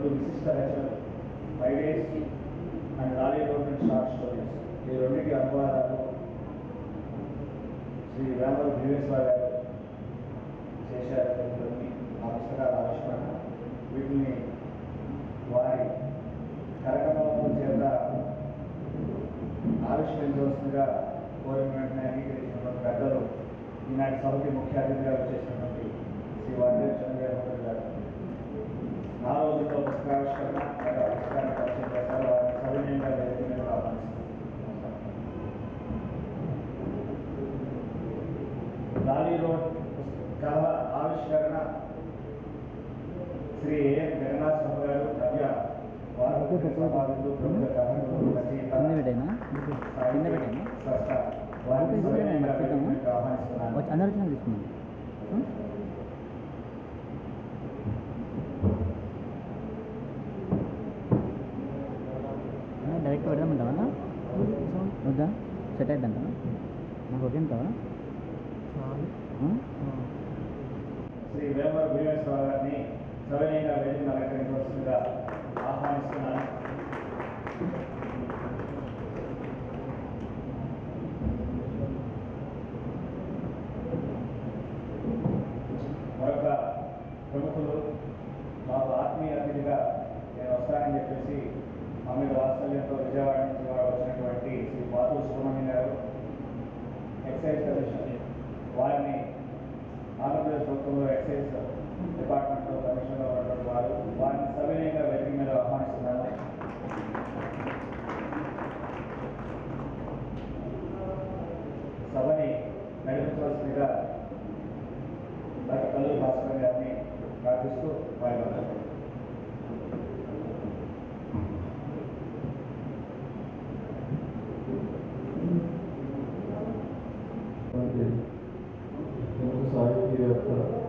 విశిష్ట రచనలు five days and Lawley Road and short stories ఈ రెండింటి అనువాదాలు శ్రీ వేమూరు భీమేశ్వర గారు చేశారు ఇవన్నీ ఆ పుస్తకాల ఆవిష్కరణ వీటిని వారి కరకమలము చేత ఆవిష్కరించవలసిందిగా కోరిన వెంటనే అంగీకరించినటువంటి పెద్దలు ఈనాటి సభకి ముఖ్య అతిథిగా వచ్చేసినటువంటి శ్రీ వాడేరు చంద్రబాబు గారు నా రోజుల్లో పుస్తకావిష్కరణ లేదా పుస్తకాన్ని పరిచయం చేస్తారు వారిని సవినయంగా వేదిక మీద ఆహ్వానిస్తారు లాలీ రోడ్ కథ ఆవిష్కరణ శ్రీ ఏఎన్ జగన్నాథ్ సభ గారు నవ్య వారు సమాధులు ప్రముఖ కథకులు రచయిత కింద పెట్టేనా కింద పెట్టేనా స్రష్ట వారిని ఓకే, సవినయంగా మర్చిపోతాము. వేదిక మీదకి ఆహ్వానిస్తున్నాను వచ్చి అందరూ వచ్చినా తీసుకున్నాం డైరెక్ట్ పెడదామంటావా వద్దా సెట్ అయిద్దంటావా నాకు ఓకే అంటావా శ్రీ వేమూరు భీమేశ్వర గారిని సవినయంగా వేదిక అలంకరించవలసిందిగా ఆహ్వానిస్తున్నాను మరొక ప్రముఖులు మాకు ఆత్మీయ అతిథిగా నేను వస్తానని చెప్పేసి మా మీద వాత్సల్యంతో విజయవాడ నుంచి వాడు వచ్చినటువంటి శ్రీ పాతూరు సుబ్రహ్మణ్యం గారు ఎక్సైజ్ కమిషన్ వారిని ఆంధ్రప్రదేశ్ ప్రభుత్వంలో ఎక్సైజ్ డిపార్ట్మెంట్లో కమిషన్లో ఉన్నటువంటి వారు వారిని సవినయంగా వేదిక మీద ఆహ్వానిస్తున్నాను సభని నడిపించవలసిందిగా డాక్టర్ కల్లూరి భాస్కర్ గారిని ప్రార్థిస్తూ వారి వద్ద ప్రముఖ సాహితీవేత్త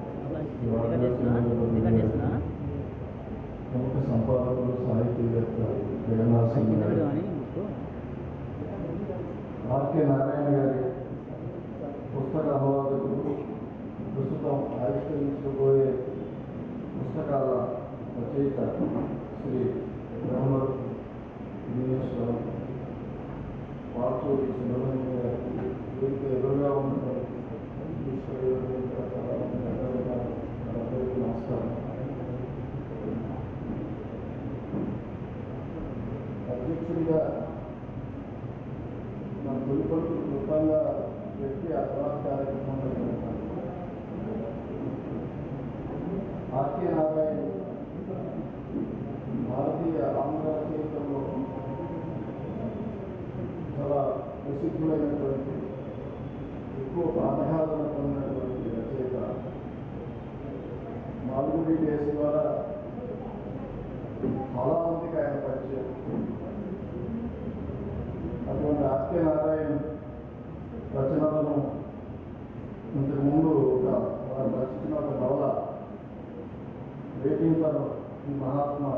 ప్రముఖ సంపాదకులు సాహితీవేత్త జగన్నాథ్ సింగ్ కింద గారు పెడదామని బుక్ ఆర్కే నారాయణ గారి పుస్తక అనువాదకులు ప్రస్తుతం ఆవిష్కరించబోయే పుస్తకాల రచయిత శ్రీ బ్రహ్మర్ దినేశ్వరం పాల్చూరి సుబ్రహ్మణ్యం గారు వీరికి ఎదురుగా ఉన్నటువంటి ఈశ్వరుడు చాలా మంది పెద్దలుగా అందరికీ నమస్కారం అధ్యక్షుడిగా మన తొలిపడుకు కృతంగా వ్యక్తి ఆ తర్వాత కార్యక్రమంలో జరుగుతాను ఆర్కే నారాయణ భారతీయ ఆంధ్ర రచయితల్లో చాలా ప్రసిద్ధులైనటువంటి ఎక్కువ ప్రాధాన్యత పొందినటువంటి రచయిత మాల్గుడి డేస్ ద్వారా చాలా మందికి ఆయన పరిచయం అటువంటి ఆర్కే నారాయణ రచనలను ఇంతకు ముందు ఒక వారు రచించిన ఒక నవల వెయిటింగ్ ఫర్ మహాత్మా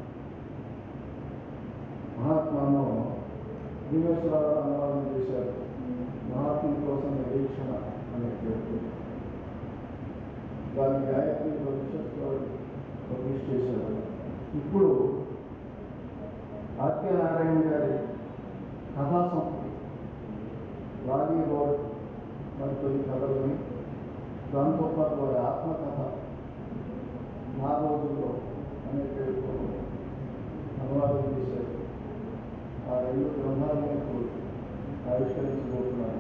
మహాత్మాను భీమేశ్వరరావు అనువాదం చేశారు మహాత్ముని కోసం నిరీక్షణ అనే పేరు దాన్ని గాయత్రి భవిష్యత్ పబ్లిష్ చేశారు ఇప్పుడు ఆర్కే నారాయణ గారి కథా సంపుటి లారీ రోడ్ మరి కొన్ని కథలని దాంతోపాటు వారి ఆత్మకథ నా రోజుల్లో అనే పేరుతో అనువాదం చేశారు ఆ రెండు గ్రంథాలను ఇప్పుడు ఆవిష్కరించబోతున్నారు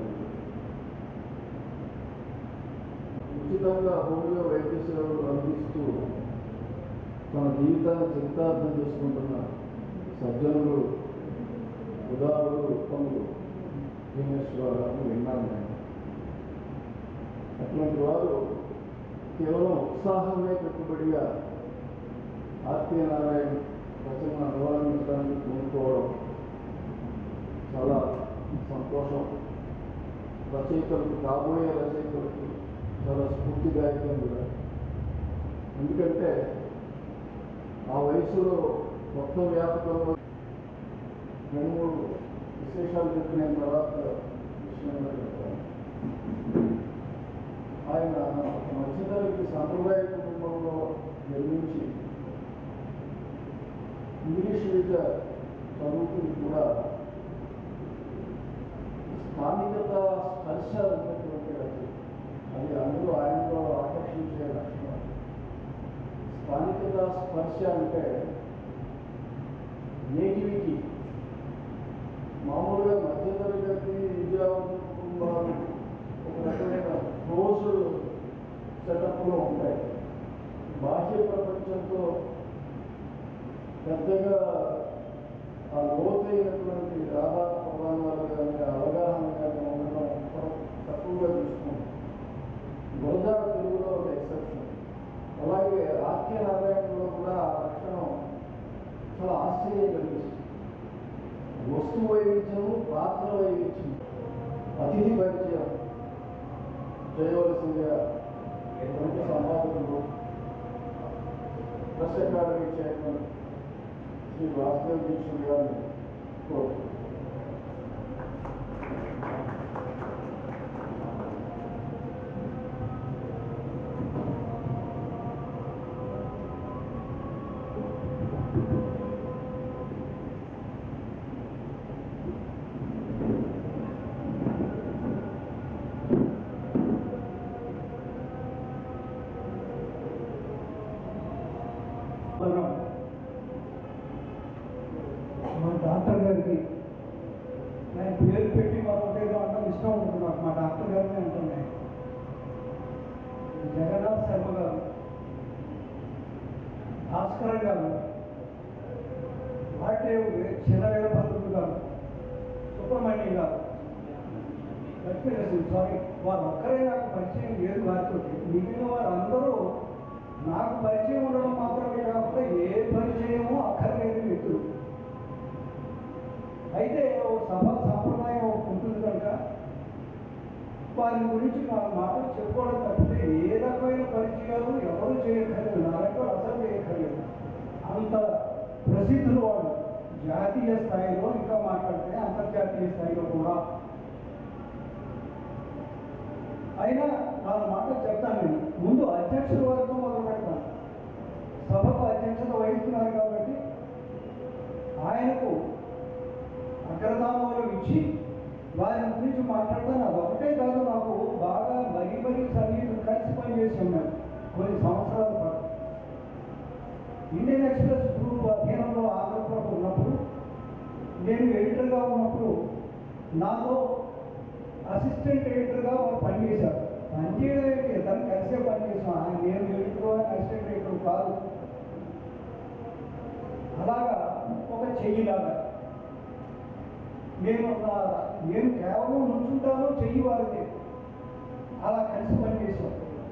ఉచితంగా హోమియో వైద్య సేవలు అందిస్తూ తన జీవితాన్ని చరితార్థం చేసుకుంటున్న సజ్జనులు ఉదారులు ఉత్తములు భీమేశ్వరరావు విన్నాను నేను అటువంటి వారు కేవలం ఉత్సాహమే పెట్టుబడిగా ఆర్కే నారాయణ రచన అనువాదించడానికి పూనుకోవడం చాలా సంతోషం రచయితలకు కాబోయే రచయితలకు చాలా స్ఫూర్తిదాయకం కూడా ఎందుకంటే ఆ వయసులో మొత్తం వ్యాపకంలో రెండు మూడు విశేషాలు చెప్పిన తర్వాత విషయంలో చెప్తాను ఆయన ఒక మధ్యతరగతి సాంప్రదాయ కుటుంబంలో జన్మించి విద్య చదువుతూ కూడా స్థానికత స్పర్శ ఉన్నటువంటి రచన అది అందరూ ఆయనలో ఆకర్షించే లక్షణం స్థానికత స్పర్శ అంటే నేటివిటీ మామూలుగా మధ్యతరగతి విద్యావంతుల కుటుంబాలు ఒక రకమైన క్లోజ్డ్ సెటప్లో ఉంటాయి బాహ్య ప్రపంచంతో పెద్దగా ఆ లోతైనటువంటి ఆధార ప్రధానాలు కానీ అవగాహన కానీ ఉండడం మనం తక్కువగా చూసుకుంటాం గురజాడ తెలుగులో ఒక ఎక్సెప్షన్ అలాగే ఆఖ్య నారాయణలో కూడా ఆ లక్షణం చాలా ఆశ్చర్యం కలిగిస్తుంది వస్తు వైవిధ్యం పాత్ర వైవిధ్యం అతిథి పరిచయం చేయవలసిందిగా ఎటువంటి సంపాదకులు press academy chairman Shri Vasudev Deekshudu గారిని కోరుతున్నాను మనం మా డాక్టర్ గారికి నేను పేరు పెట్టి మరొకటి ఏదో అంటాం ఇష్టం ఉంటుంది నాకు మా డాక్టర్ గారిని అంటున్నాయి జగన్నాథ్ శర్మ గారు భాస్కర్ గారు వాటేవు చిన్న వీరభద్రుడు గారు సుబ్రహ్మణ్యం గారు లక్ష్మీనరసింహ సారీ వారు ఒక్కరే నాకు పరిచయం లేదు వారితో మిగిలిన వారందరూ నాకు పరిచయం ఉండడం మాత్రమే కాకుండా ఏ పరిచయమో అక్కర్లేని వ్యక్తులు అయితే ఓ సభ సంప్రదాయం ఒకటి ఉంటుంది కనుక వారి గురించి నా మాటలు చెప్పుకోవడం తప్పితే ఏ రకమైన పరిచయాలు ఎవరు చేయక్కర్లేదు నా రకాలు అసలు చేయక్కర్లేదు అంత ప్రసిద్ధులు వాళ్ళు జాతీయ స్థాయిలో ఇంకా మాట్లాడితే అంతర్జాతీయ స్థాయిలో కూడా అయినా నాలుగు మాటలు చెప్తాను నేను ముందు అధ్యక్షుల వరకు మొదలు పెడతాను సభకు అధ్యక్షత వహిస్తున్నారు కాబట్టి ఆయనకు అగ్రతాంబూలం ఇచ్చి వారి గురించి మాట్లాడతాను అది ఒకటే కాదు నాకు బాగా మరీ మరీ సన్నిహితులు కలిసి పనిచేసి ఉన్నాను కొన్ని సంవత్సరాల పాటు ఇండియన్ ఎక్స్ప్రెస్ గ్రూప్ అధీనంలో ఆంధ్రప్రదేశ్ ఉన్నప్పుడు నేను ఎడిటర్గా ఉన్నప్పుడు నాతో అసిస్టెంట్ ఎడిటర్గా వారు పనిచేశారు పనిచేయడం ఏంటి ఇద్దరు కలిసే పనిచేసాం ఆయన నేను ఎడిటర్ అసిస్టెంట్ ఎడిటర్ కాదు అలాగా ఒక చెయ్యిలాగా నేను నా- నేను కేవలం నుంచుంటాను చెయ్యి వారిని అలా కలిసి పనిచేసాం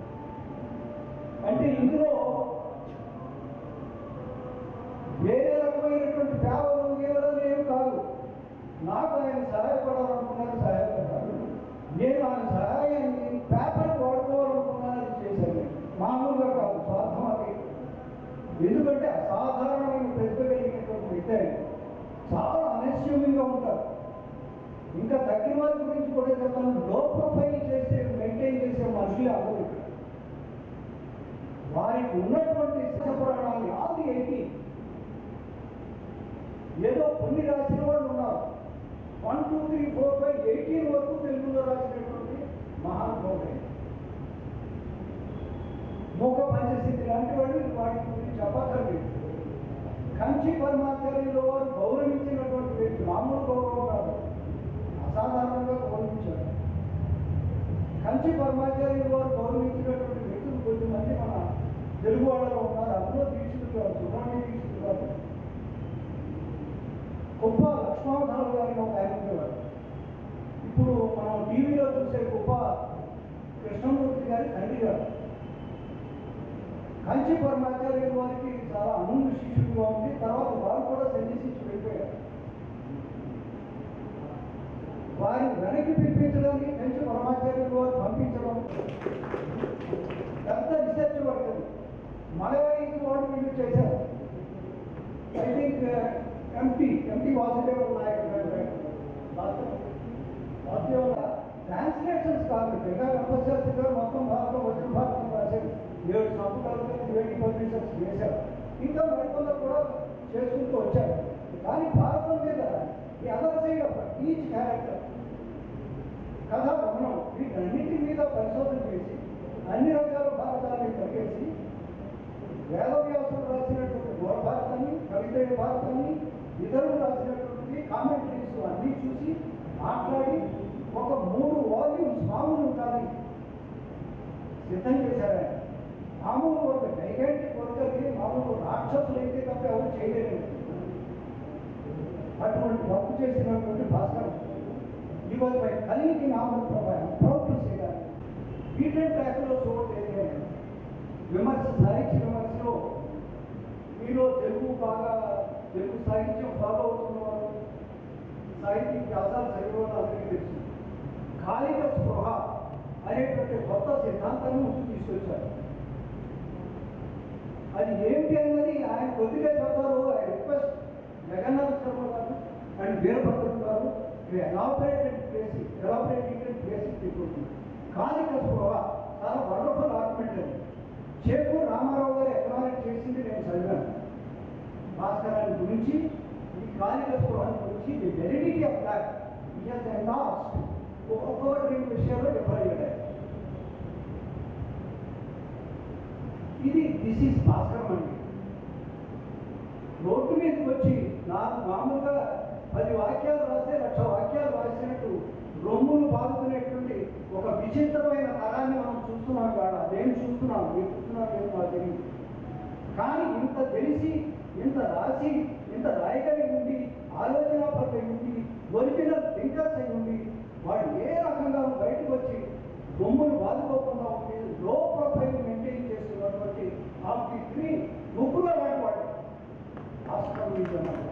అంటే ఇందులో వేరే రకమైనటువంటి సేవలు గీవలు ఏమి కాదు నాకు ఆయన సహాయపడాలనుకున్నారు సహాయపడ్డారు నేను ఆయన సహాయాన్ని పేపర్ వాడుకోవాలనుకున్నాను అది చేశాను మామూలుగా కాదు స్వార్థం అది ఎందుకంటే అసాధారణమైన ప్రతిభ కలిగినటువంటి వ్యక్తి ఆయన చాలా అనస్యూమింగ్గా ఉంటారు ఇంకా తగ్గిన వారి గురించి కూడా చెప్తాను లో ప్రొఫైల్ చేసే మెయింటైన్ చేసే మనుషులే అందరూ ఇక్కడ వారికి ఉన్నటువంటి పురాణాలు ఆది ఏంటి ఏదో కొన్ని రాసిన వాళ్ళు ఉన్నారు one two three four five eighteen వరకు తెలుగులో రాసినటువంటి మహానుభావుడే మూక పంచశీతి లాంటి వాళ్ళు వాటి గురించి చెప్పక్కర్లేదు కంచి పరమాచార్యుల వారు గౌరవించినటువంటి వ్యక్తి మామూలు గౌరవం కాదు అసాధారణంగా గౌరవించారు కంచి పరమాచార్యుల వారు గౌరవించినటువంటి వ్యక్తులు కొద్దిమంది మన తెలుగు వాళ్ళలో ఉన్నారు అందులో దీక్షితులు గారు సుబ్రహ్మణ్య దీక్షితులు గారు గొప్ప లక్ష్మణరావు గారిని ఒక ఆయన ఉండేవారు ఇప్పుడు మనం టీవీలో చూసే గొప్ప కృష్ణమూర్తి గారి తండ్రి గారు కంచి పరమాచార్యుల వారికి చాలా అమూల్య శిష్యుడుగా ఉంది తర్వాత వారు కూడా సన్యసించి వెళ్ళిపోయారు వారిని వెనక్కి పిలిపించడానికి కంచి పరమాచార్యుల వారు పంపించడం పెద్ద రీసెర్చ్ వర్క్ అది మలయాళీ వాళ్ళు వీళ్ళు చేశారు I think MP MP Vasudeva Nayak Vasudeva translations కాదు ఇంకా వెంకటశాస్త్రి గారు మొత్తం భారతం వచ్చిన భారతం రాశారు ఏడు సంపుటాలు ఎయిటీ పబ్లిషర్స్ చేశారు ఇంకా మరికొందరు కూడా చేసుకుంటూ వచ్చారు కానీ భారతం మీద ఈ other side of each character కథ గమనం వీటన్నిటి మీద పరిశోధన చేసి అన్ని రకాల భారతాన్ని కలిగేసి వేదవ్యాసుడు రాసినటువంటి గోడ భారతాన్ని కవిత భారతాన్ని ఇతరులు రాసినటువంటి కామెంటరీస్ అన్నీ చూసి మాట్లాడి ఒక మూడు వాల్యూమ్స్ మామూలు కాదని సిద్ధం చేశారు ఆయన మామూలు ఒక గైగంటిక్ వర్కర్ని మామూలు రాక్షసులు అయితే తప్ప ఎవరు చేయలేరు అటువంటి వర్క్ చేసినటువంటి భాస్కర్ ఈ వాజ్ బై కలిగి నామల్ ప్రభావం proud to say that beaten ట్రాక్లో చూడలేదు విమర్శ సాహిత్య విమర్శలో మీలో తెలుగు బాగా తెలుగు సాహిత్యం ఫాలో అవుతున్నవారు సాహిత్య వ్యాసాలు చదివేవాళ్ళు అందరికీ తెలుసు కాలిక స్పృహ అనేటువంటి కొత్త సిద్ధాంతాన్ని ముందుకు తీసుకొచ్చారు అది ఏమిటి అన్నది ఆయన కొద్దిగా చెప్తారు ఐ రిక్వెస్ట్ జగన్నాథ్ శర్మ గారు అండ్ వీరభద్రం గారు ఎలాబరేటెడ్ చేసి ఎలాబరేటెడ్ చేసి తీసుకుంటుంది కాలిక స్పృహ చాలా వండర్ఫుల్ ఆర్గ్యుమెంట్ అది చేపు రామారావు గారు ఎకనామిక్ చేసింది నేను చదివాను భాస్కరాన్ని గురించి ఈ కాలిక స్పృహను గురించి the veridity of that is unlost ఒక్కొక్కటి రెండు విషయాల్లో డిఫర్ అయ్యాడు ఇది దిస్ ఈజ్ భాస్కరం అండి రోడ్డు మీదకి వచ్చి నాకు మామూలుగా పది వాక్యాలు రాస్తే లక్ష వాక్యాలు రాసినట్టు రొమ్ములు బాదుకునేటువంటి ఒక విచిత్రమైన తరాన్ని మనం చూస్తున్నాం కాడ నేను చూస్తున్నాను మీరు చూస్తున్నారు లేదు నాకు తెలియదు కానీ ఇంత తెలిసి ఇంత రాసి ఇంత రాయగలిగి ఉండి ఆలోచన పద్ధతి ఉండి ఒరిజినల్ థింకర్స్ అయి ఉండి వాళ్ళు ఏ రకంగా బయటకు వచ్చి బొమ్మలు బాదుకోకుండా ఉండి లో ప్రొఫైల్ మెయింటైన్ చేస్తున్నటువంటి ఆఫ్ ది త్రీ ముగ్గురు అలాంటి వాళ్ళు ఆస్కారం అన్నమాట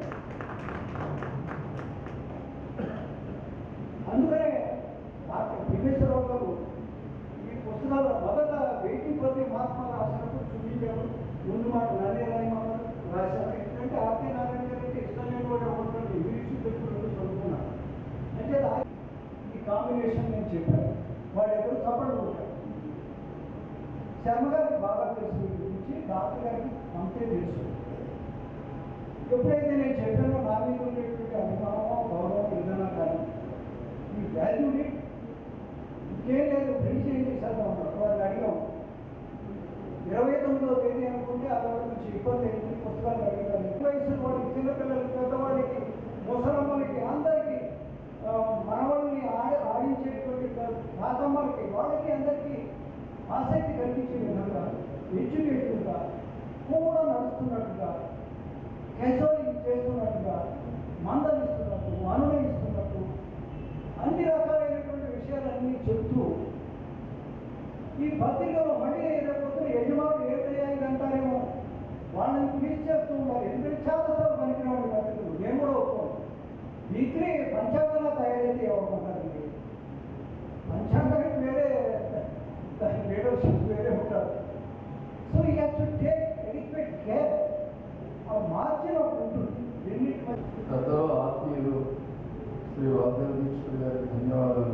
అందుకనే డాక్టర్ పిల్లేశ్వరరావు గారు ఈ పుస్తకాల మొదట వెయిటింగ్ ప్రతి మహాత్మా రాసినప్పుడు చూపించారు ముందు మాట నన్నే రాయమన్నారు రాశారు ఎందుకంటే ఆర్కే నారాయణ గారికి ఇష్టం లేని వాడు అనుకుంటాను ఇంగ్లీషు తెలుగు రెండు చదువుకున్నాను అంటే ఆ- ఈ కాంబినేషన్ నేను చెప్పాను వాడు ఎప్పుడు చప్పట్లు కొట్టాడు శర్మ గారికి బాగా తెలుసు వీటి గురించి డాక్టర్ గారికి అంతే తెలుసు ఎప్పుడైతే నేను చెప్పానో నా మీద ఉండేటువంటి అభిమానమో గౌరవం ఏదైనా కానీ ఈ వాల్యూని ఇంకేం లేదు పెళ్లి చేయండి చదువు అన్నారు వాడిని అడిగాం ఇరవై తొమ్మిదవ తేదీ అనుకుంటే ఆ రోజు నుంచి ఇబ్బంది అయింది పుస్తకాలు అడిగాను వయసు వాళ్ళకి చిన్నపిల్లలకి పెద్దవాళ్ళకి ముసలమ్మలకి అందరికీ ఆ, మనవాళ్ళని ఆడి ఆడించేటువంటి తాతమ్మలకి వాళ్ళకి అందరికీ ఆసక్తి కలిగించే విధంగా ఎడ్యుకేటివ్గా కూడా నడుస్తున్నట్టుగా కెసోలింగ్ చేస్తున్నట్టుగా మందలిస్తున్నట్టు అనునయిస్తున్నట్టు అన్ని రకాలైనటువంటి విషయాలన్నీ చెప్తూ ఈ పత్రికలో మళ్ళీ రేపొద్దున యజమానులు ఏ తయారీ అంటారేమో వాళ్ళని ట్వీట్ చేస్తూ ఉండాలి ఎందుకంటే చాలా సార్లు పనికిరాడు పత్రికలు నేను కూడా ఒప్పుకోను వీక్లీ పంచాంగంలో తయారైతే ఎవరుకుంటారండి పంచాంగానికి వేరే దాని లీడర్షిప్ వేరే ఉంటారు సో ఈ have to take adequate care ఆ మార్జిన్ ఒకటి ఉంటుంది ఎన్నిటి మధ్య పెద్దలు ఆత్మీయులు శ్రీ వాగ్దేవ దీక్షుడు గారికి ధన్యవాదాలు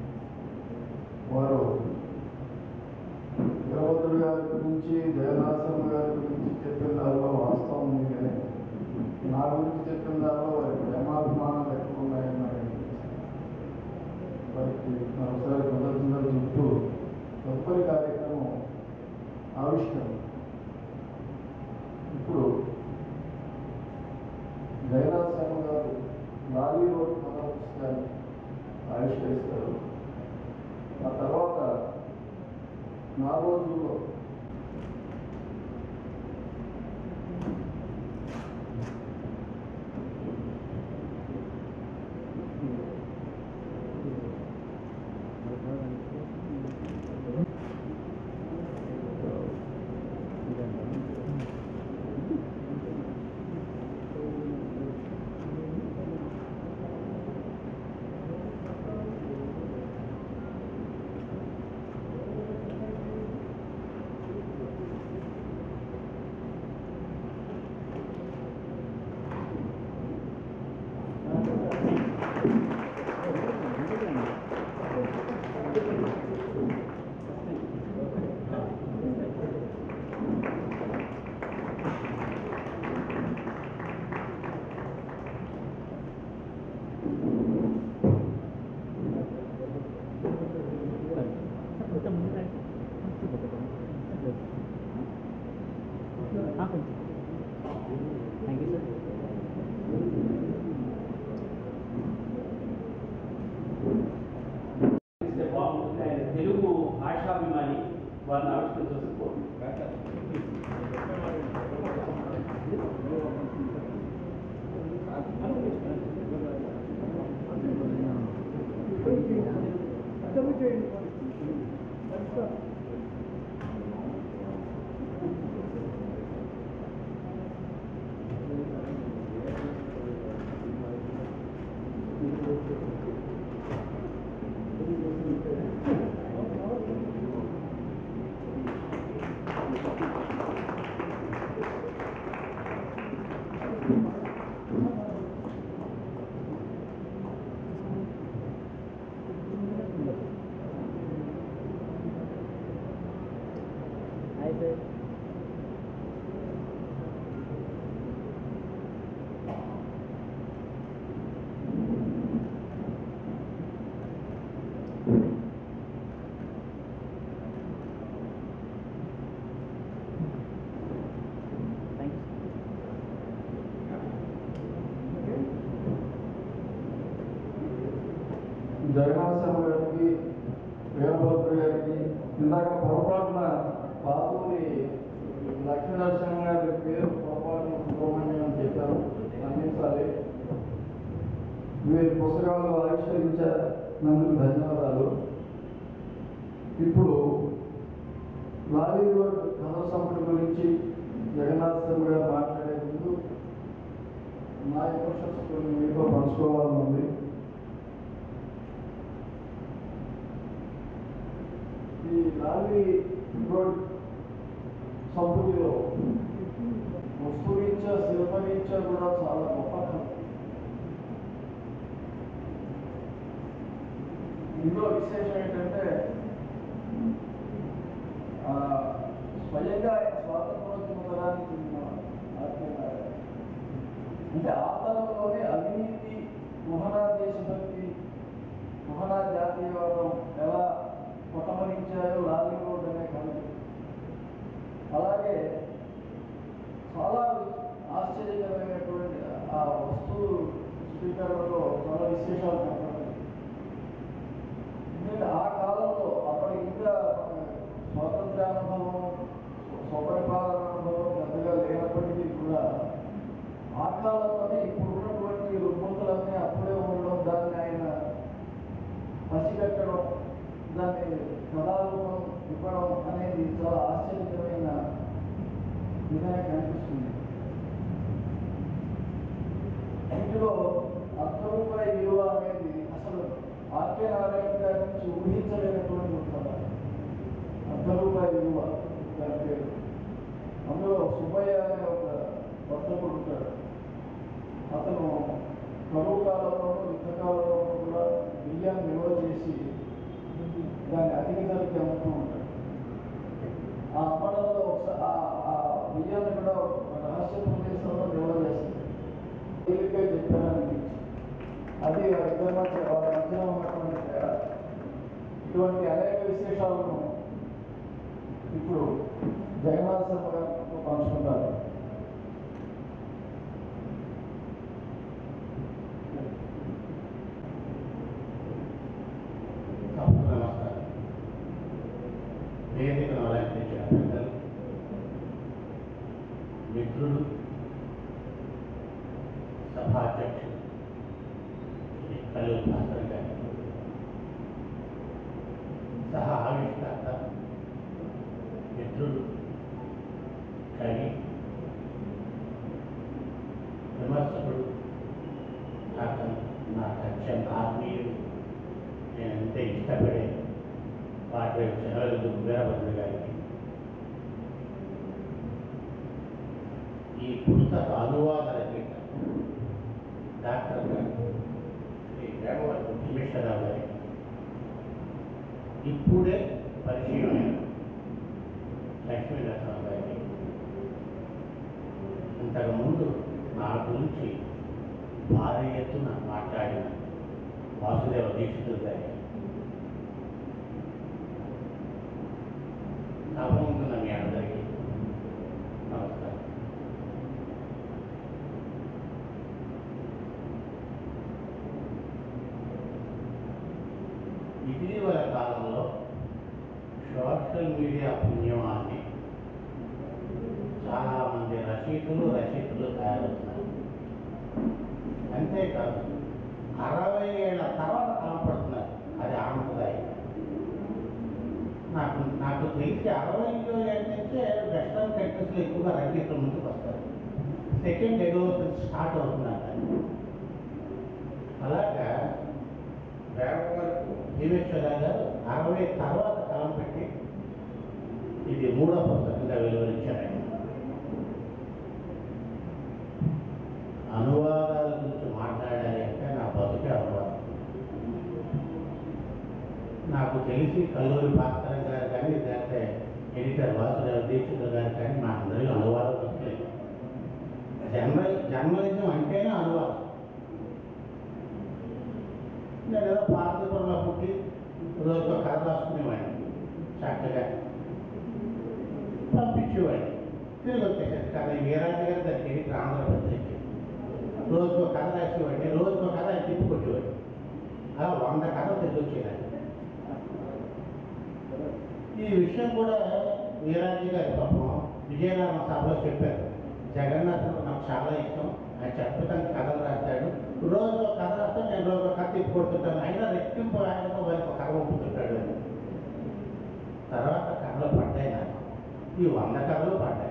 వారు వీరభద్రుడు గారి గురించి జయనాశం గారి గురించి చెప్పిన దానిలో వాస్తవం ఉంది కానీ నా గురించి చెప్పిన దానిలో వారి ప్రేమాభిమానాలు ఎక్కువ ఉన్నాయని నాకు అనిపించింది. వారికి మరోసారి కృతజ్ఞతలు చెప్తూ తదుపరి కార్యక్రమం ఆవిష్కరణ ఇప్పుడు జగన్నాథ్ శర్మ గారు లాలీ రోడ్ కథ పుస్తకాన్ని ఆవిష్కరిస్తారు ఆ తర్వాత నా రోజుల్లో సర్వ్ చేయండి అయితే థ్యాంక్ యూ జగన్నాథ గారికి వీరభద్ర గారికి ఇందాక పొరపాటున బాబుని లక్ష్మీనరసింహ గారి పేరు పొరపాటున సుబ్రహ్మణ్యం అని చెప్పాను మన్నించాలి వీరి పుస్తకాలు ఆవిష్కరించినందుకు ధన్యవాదాలు ఇప్పుడు లాలీవుడ్ కథ సంపద గురించి జగన్నాథ్ శర్మ గారు మాట్లాడే ముందు నా ఎమోషన్స్ కొన్ని మీతో పంచుకోవాలని ఉంది ఈ లాలి రోడ్ సంపుటిలో వస్తురీత్యా శిల్పరీత్యా కూడా చాలా గొప్ప కథ. ఇందులో విశేషం ఏంటంటే ఆ, స్వయంగా ఆయన స్వాతంత్రోద్యమ తరానికి చెందిన ఆర్కే నారాయణ. అంటే ఆ తరంలోనే అవినీతి కుహనా దేశభక్తి కుహనా జాతీయవాదం ఎలా కొట్టమరించాయో లాలీవుడ్ అనే కథ అలాగే చాలా ఆశ్చర్యకరమైనటువంటి ఆ వస్తువు స్పీకర్లలో చాలా విశేషాలు కనపడతాయి ఎందుకంటే ఆ కాలంలో అప్పటికి ఇంకా స్వాతంత్ర్యానుభవం స్వపరిపాలన అనుభవం పెద్దగా లేనప్పటికీ కూడా ఆ కాలంలోనే ఇప్పుడు ఉన్నటువంటి రుగ్మతులన్నీ అప్పుడే ఉండడం దాన్ని ఆయన పసిగట్టడం దాన్ని కళారూపం ఇవ్వడం అనేది చాలా ఆశ్చర్యకరమైన విధంగా కనిపిస్తుంది ఇందులో అర్ధ రూపాయి విలువ అనేది అసలు ఆర్కే నారాయణ గారి నుంచి ఊహించలేనటువంటి ఒక కథ అర్ధ రూపాయి విలువ దాని పేరు అందులో సుబ్బయ్య అనే ఒక వర్తకుడు ఉంటాడు అతను కరువు కాలంలోనూ యుద్ధ కాలంలోనూ కూడా బియ్యాన్ని నిల్వ చేసి దాన్ని అధిక ధరకి అమ్ముతూ ఉంటాడు ఆ అమ్మడంలో ఒకసారి ఆ- ఆ బియ్యాన్ని కూడా ఒక రహస్య ప్రదేశంలో నిల్వ చేస్తాడు తేలిగ్గా చెప్పారని అది వారిద్దరి మధ్య వారి మధ్య ఉన్నటువంటి తేడా ఇటువంటి అనేక విశేషాలను ఇప్పుడు జగన్నాథ శర్మ గారితో పంచుకుంటారు తప్పు నమస్కారం వేదికను అలంకరించిన పెద్దలు మిత్రులు సభాధ్యక్షులు శ్రీ కల్లూరు భాస్కర్ గారు సహా ఆవిష్కర్త మిత్రులు కవి విమర్శకుడు అతను నాకు అత్యంత ఆత్మీయుడు నేను ఎంతో ఇష్టపడే వాటి చదవలేదు వీరభద్ర గారికి ఈ పుస్తక అనువాద రచయిత డాక్టర్ గారు శ్రీ వేమవరపు భీమేశ్వరరావు గారికి ఇప్పుడే పరిచయమైన లక్ష్మీ నరసింహ గారికి ఇంతకుముందు నా గురించి భారీ ఎత్తున మాట్లాడిన వాసుదేవ దీక్షితులు గారి సభ ఉంటున్న మీ అందరికీ నమస్కారం ఇటీవల కాలంలో సోషల్ మీడియా పుణ్యమాన్ని చాలా మంది రచయితలు రచయితలు తయారవుతున్నారు అంతేకాదు అరవై ఏళ్ళ తర్వాత కనపడుతున్నారు అది ఆనందదాయకం నాకు నాకు తెలిసి అరవైలో ఏడు నుంచే వెస్ట్రన్ కంట్రీస్లో ఎక్కువగా రచయితలు ముందుకు వస్తారు సెకండ్ ఎడోషన్ స్టార్ట్ అవుతుందంట అలాగా వేల వరకు జీవేశ్వర గారు అరవై తర్వాత కాలం పెట్టి ఇది మూడో పుస్తకంగా వెలువరించారు ఆయన అనువాదాల గురించి మాట్లాడాలి అంటే నా బతుకే అనువాదం నాకు తెలిసి కల్లూరి భాస్కర్ గారు కానీ లేకపోతే ఎడిటర్ వాసుదేవ దీక్షితులు గారు కానీ మా అందరికీ అనువాదం వస్తలేదు జర్నల్ జర్నలిజం అంటేనే అనువాదం నేను ఏదో పార్వతీపురంలో పుట్టి రోజు కథ రాసుకునేవాడిని చక్కగా పంపించేవాడిని తిరిగి వచ్చేసాను కథ వీరాజు గారు దానికి ఎడిటర్ ఆంధ్రప్రదేశ్ రోజుకో కథ రాసేవాడిని రోజుకో కథ ఆయన తిప్పి కొట్టేవాడిని అలా వంద కథలు తిరిగి వచ్చేదాన్ని ఈ విషయం కూడా వీరాజీ గారి పాపం విజయనగరం సభలో చెప్పారు జగన్నాథుడు నాకు చాలా ఇష్టం ఆయన చెప్పడానికి కథలు రాస్తాడు రోజు ఒక కథ రాస్తే నేను రోజు ఒక కథ తిప్పి కొడుతుంటాను అయినా రెట్టింపు ఆయనతో వారికి ఒక కథ పంపుతుంటాడు అని తర్వాత కథలు పడ్డాయి నాకు ఈ వంద కథలు పడ్డాయి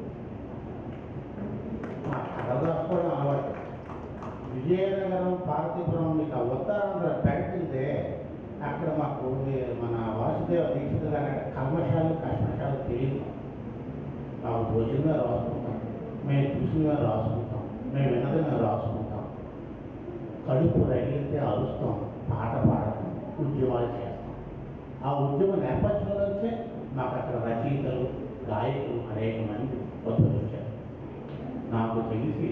మా కథలు రాసుకోవడం అలవాటు విజయనగరం పార్వతీపురం మీకు ఆ ఉత్తరాంధ్ర పెడుతుంటే అక్కడ మాకు ఈ మన వాసుదేవ దీక్షిత గారు అంటే కల్మషాలు కష్మషాలు తెలియదు మాకు తోచిందే రాసుకుంటాం మేము చూసినవే రాసుకుంటాం మేము విన్నది మేము రాసుకుంటాం కడుపు రగిలితే అరుస్తాం పాట పాడతాం ఉద్యమాలు చేస్తాం ఆ ఉద్యమ నేపథ్యం నుంచే మాకు అక్కడ రచయితలు గాయకులు అనేక మంది ఉద్భవించారు నాకు తెలిసి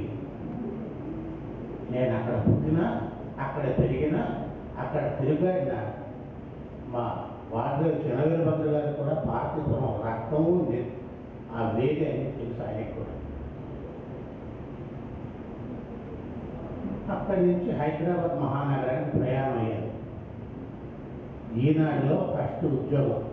నేను అక్కడ పుట్టినా అక్కడ పెరిగినా అక్కడ తిరిగాడిన మా వార్డు చినవీరభద్ర గారికి కూడా పార్తీపురం రక్తము ఉంది ఆ వేడి అని తెలుసు ఆయనకి కూడా అక్కడి నుంచి హైదరాబాద్ మహానగరానికి ప్రయాణం అయ్యాను ఈనాడులో ఫస్ట్ ఉద్యోగం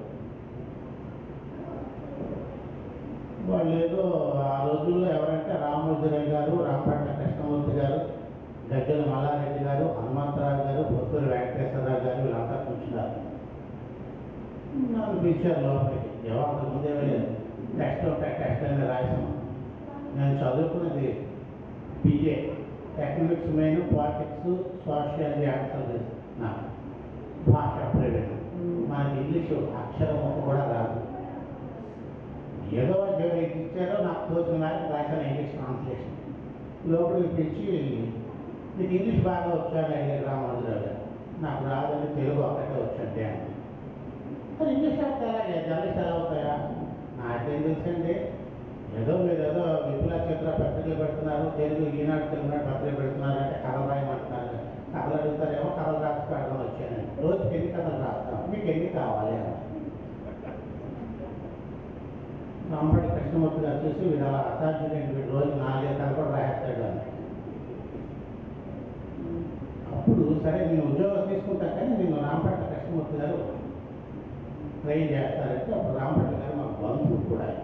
వాళ్ళు ఏదో ఆ రోజుల్లో ఎవరంటే రామోజీరావు గారు రాంపట్ల కృష్ణమూర్తి గారు గజ్జల మల్లారెడ్డి గారు హనుమంతరావు గారు పొత్తూరు వెంకటేశ్వరరావు గారు వీళ్ళంతా కూర్చున్నారు నన్ను పిలిచారు లోపలికి ఎవరు ముందే వెళ్ళారు టెస్ట్ ఉంటే టెస్ట్ అని రాసాము నేను చదువుకున్నది B A economics main politics sociology answer నా భాష ప్రవీణ్ మనకి ఇంగ్లీషు అక్షరం ఒక్క కూడా రాదు ఏదో ఉద్యోగం ఇది ఇచ్చారో నాకు తోచిన మేరకు రాశాను ఇంగ్లీష్ ట్రాన్స్లేషన్ లోపలికి పిలిచి నీకు ఇంగ్లీష్ బాగా వచ్చాను అడిగారు రామానుజరావు గారు నాకు రాదని తెలుగు ఒక్కటే వచ్చండి అని మరి ఇంగ్లీష్ అంటే ఎలాగే జర్నలిస్ట్ ఎలా అవుతాయా నాకేం తెలుసండి ఏదో మీరు ఏదో విపుల చిత్ర పత్రికలు పెడుతున్నారు తెలుగు ఈనాడు తెలుగు పత్రికలు పెడుతున్నారు అంటే కథలు రాయమంటున్నారు కథలు అడుగుతారేమో కథలు రాసి పెడదాం వచ్చానండి రోజుకి ఎన్ని కథలు రాస్తాం మీకు ఎన్ని కావాలి అని రాంపడి కృష్ణమూర్తి గారు చూసి వీడు అలా అసాధ్యుడైన వీడు రోజు నాలుగే కథలు కూడా రాయేస్తాడు అని అప్పుడు సరే నేను ఉద్యోగం తీసుకుంటా కానీ నేను రాంపట్ల కృష్ణమూర్తి గారు ట్రైన్ చేస్తారంటే అప్పుడు రాంపట్ల గారు మా బంధువు కూడా ఆయన.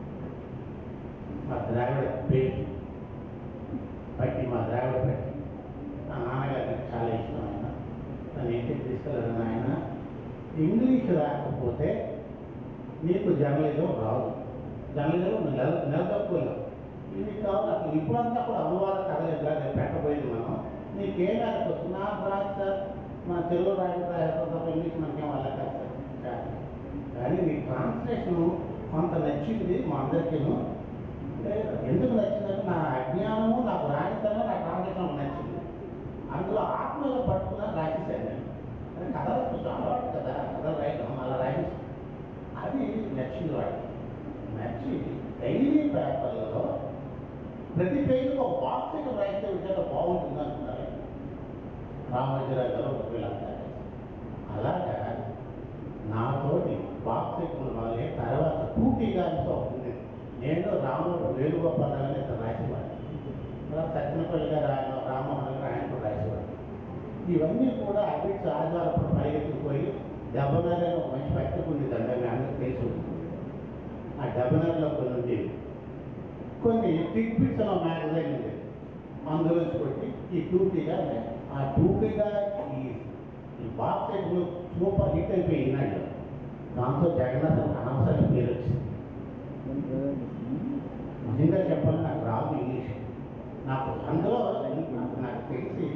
మా ద్రావిడ పేరు పట్టి మా ద్రావిడ పట్టి మా నాన్నగారికి చాలా ఇష్టం ఆయన నన్ను ఇంటికి తీసుకెళ్ళాను ఆయన ఇంగ్లీష్ రాకపోతే నీకు జర్నలిజం రాదు జర్నలిజం నెల నిలదొక్కున్నావు ఇది కావాలి అసలు ఇప్పుడంతా కూడా అనువాద కథలు నేను పెట్టబోయేది మనం నీకేం రాకపోతే నాకు రాదు సార్ మన తెలుగు రాయడం రాయడం తప్ప ఇంగ్లీష్ మనకేం వాళ్ళ కాదు సార్ కానీ నీ ట్రాన్స్లేషన్ కొంత నచ్చింది మా అందరికీను ఎందుకు నచ్చిందంటే నా అజ్ఞానము నాకు రానితనం నా ట్రాన్స్లేషన్ నచ్చింది అందులో ఆత్మలో పట్టుకున్నా రాసేసాను నేను అది కథలు కొంచెం అలవాటు కదా కథలు రాయడం అలా రాసేసాను అది నచ్చింది వాడికి నచ్చి డైలీ పేపర్లలో ప్రతి పేజీకి ఒక బాక్స్ ఇక్కడ రాయితే విధంగా బాగుంటుంది అనుకున్నారు రామోజీరావు గారు వీళ్ళంతా అలాగా నాతోటి బాక్స్ ఎక్కువ వాళ్ళే తర్వాత టూటీ గారితో ఉంది నేను రాముడు వేణుగోపాలరావు అని ఇతను రాసేవాడిని తర్వాత సత్యనపల్లి గారు ఆయన రామ్మోహన్ గారు ఆయన కూడా రాసేవాడు ఇవన్నీ కూడా అభిట్స్ ఆధారపడి పరిగెత్తుకుపోయి దెబ్బనర్ అని ఒక మంచి పత్రిక ఉంది దండగా అందరికి తెలిసి ఉంటుంది ఆ దెబ్బనర్లో కొన్ని ఉండేవి కొన్ని టిక్ బిట్స్ అనే మ్యాగజైన్ ఉంది అందులోంచి కొట్టి ఈ టూపీగా ఆ టూపీగా ఈ ఈ బాక్స్ సెట్లు సూపర్ హిట్ అయిపోయి ఈనాడు దాంతో జగన్నాథ్ అనవసరంగా పేరు వచ్చింది నిజంగా చెప్పాలి నాకు రాదు ఇంగ్లీష్ నాకు అందులో నాకు నాకు తెలిసి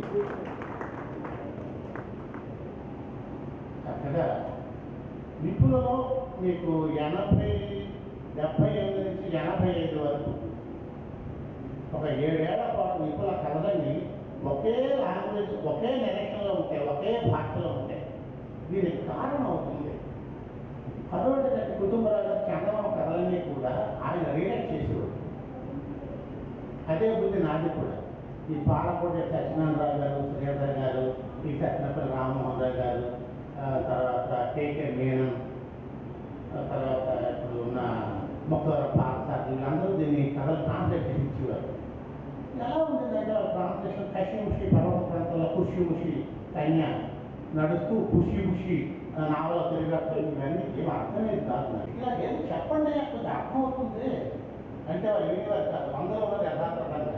చక్కగా నిపుణులలో మీకు ఎనభై డెబ్బై ఎనిమిది నుంచి ఎనభై ఐదు వరకు ఒక ఏడేళ్ల పాటు నిపుణుల కథలన్నీ ఒకే లాంగ్వేజ్ ఒకే నెరేషన్లో ఉంటాయి ఒకే భాషలో ఉంటాయి దీనికి కారణం అవుతుంది కరోటి గట్టి కుటుంబరాలు చందమామ కథలన్నీ కూడా ఆయన రీడక్ట్ చేసేవాడు అదే బుద్ధి నాది కూడా ఈ పాలకోటి సత్యనారాయణ గారు శ్రీధర్ గారు ఈ సత్యనపల్లి రామ్మోహన్ రావు గారు ఆ, తర్వాత కేకే మీనన్ ఆ తర్వాత ఇప్పుడు ఉన్న మొక్కవరం పాలసారి వీళ్ళందరూ దీన్ని కథలు ట్రాన్స్లేట్ చేసి ఇచ్చేవారు ఎలా ఉంటుందంటే ఆ ట్రాన్స్లేషన్ కషిముషి పర్వత ప్రాంతంలో కుషిముషి కన్య నడుస్తూ ఖుషి ఖుషి నావల తిరిగట్టు ఇవన్నీ ఏం అర్థమేది కాదు నాకు. ఇలా ఏం చెప్పండి కొంచెం అర్థం అవుతుంది అంటే వాళ్ళు వినేవారు కాదు వందల ఉన్నది యథార్థంగా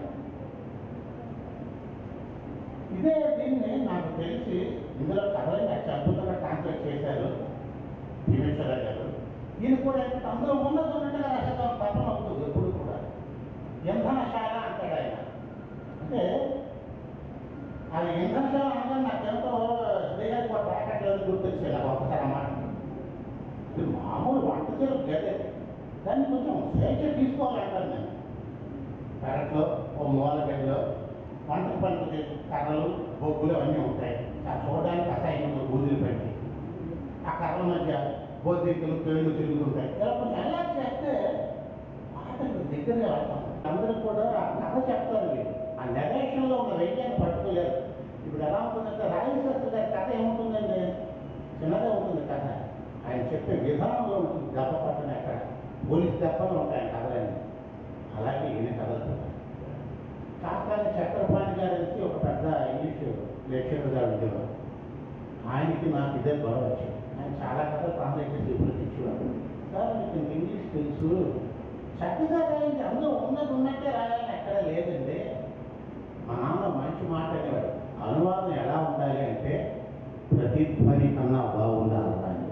ఇదే దీన్ని నాకు తెలిసి ఇందులో కథలు నాకు అద్భుతంగా ట్రాన్స్లేట్ చేశారు భీమేశ్వర గారు ఈయన కూడా ఏంటంటే అందులో ఉన్నది ఉన్నట్టుగా రాసేద్దాం తపన అవుతుంది ఎప్పుడు కూడా ఇంధనశాల అంటాడు ఆయన అంటే అది ఇంధనశాల అనగానే నాకెంతో శ్రీహరి కూడా ప్యాకెట్లు గుర్తొచ్చాయి నాకు ఒక్కసారి అన్నమాట ఇది మామూలు వంట చేరు గదే దాన్ని కొంచెం స్వేచ్ఛ తీసుకోవాలంటాను నేను పెరట్లో ఓ మూల గదిలో వంటకు పనికి కర్రలు బొగ్గులు అవన్నీ ఉంటాయి ఆ చూడడానికి అసహ్యంగా బూజులు పెట్టి ఆ కర్రల మధ్య బొద్దింకలు పేర్లు తిరుగుతుంటాయి ఇలా కొంచెం ఎలా చేస్తే ఆటకు దగ్గరగా వెళ్తాం అందరూ కూడా ఆ కథ చెప్తారు వీళ్ళు ఆ నెరేషన్లో ఉన్న వైద్యాన్ని పట్టుకోలేరు ఇప్పుడు ఎలా ఉంటుందంటే రాజశాస్త్రి గారి కథ ఏముంటుందండి చిన్నదే ఉంటుంది కథ ఆయన చెప్పే విధానంలో ఉంటుంది దెబ్బ పట్టణ ఎక్కడ పోలీస్ దెబ్బలు ఉంటాయి ఆయన కథలన్నీ అలాగే ఈయన కథలు కూడా కాకాని చక్రపాణి గారు వచ్చి ఒక పెద్ద ఇంగ్లీష్ లెక్చరర్ గారు ఉండేవారు ఆయనకి నాకు ఇదే గొడవ వచ్చింది ఆయన చాలా కథలు ట్రాన్స్లేట్ చేసి ఇప్పుడు ఇచ్చేవారు సార్ మీకు ఇంత ఇంగ్లీష్ తెలుసు చక్కగా రాయండి అందులో ఉన్నది ఉన్నట్టే రాయాలని ఎక్కడ లేదండి మా నాన్న మంచి మాట అనేవాడు అనువాదం ఎలా ఉండాలి అంటే ప్రతిధ్వని కన్నా బాగుండాలి అని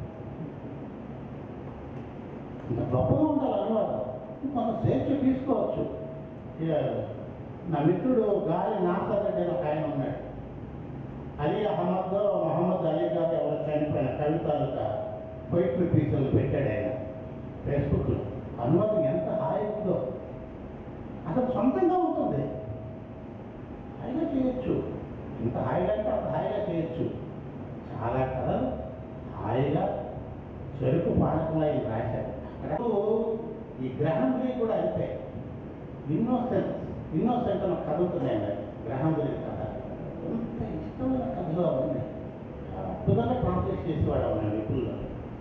ఇంత గొప్పగా ఉండాలి అనువాదం మనం స్వేచ్ఛ తీసుకోవచ్చు ఇక నా మిత్రుడు గాలి నాసర్ రెడ్డి అని ఒక ఆయన ఉన్నాడు అలీ అహ్మద్ మొహమ్మద్ అలీ గారు ఎవరు చనిపోయిన కవితాలుక పొయిట్రీ పీసులు పెట్టాడు ఆయన ఫేస్బుక్లో అనువాదం ఎంత హాయి ఉందో అసలు సొంతంగా ఉంటుంది హాయిగా చేయొచ్చు ఇంత హాయిగా అంటే అంత హాయిగా చేయొచ్చు చాలా కథలు హాయిగా చెరుకు పానకంలో ఆయన రాశారు అక్కడ ఈ గ్రహంలో కూడా అంతే ఇన్నోసెంట్ ఇన్నోసెంట్ అని ఒక కథ ఉంటుంది ఆయన గ్రహంలో కథ ఎంత ఇష్టమైన కథలో ఉంది అద్భుతంగా ట్రాన్స్లేట్ చేసేవాడు ఆయన విపుల్లో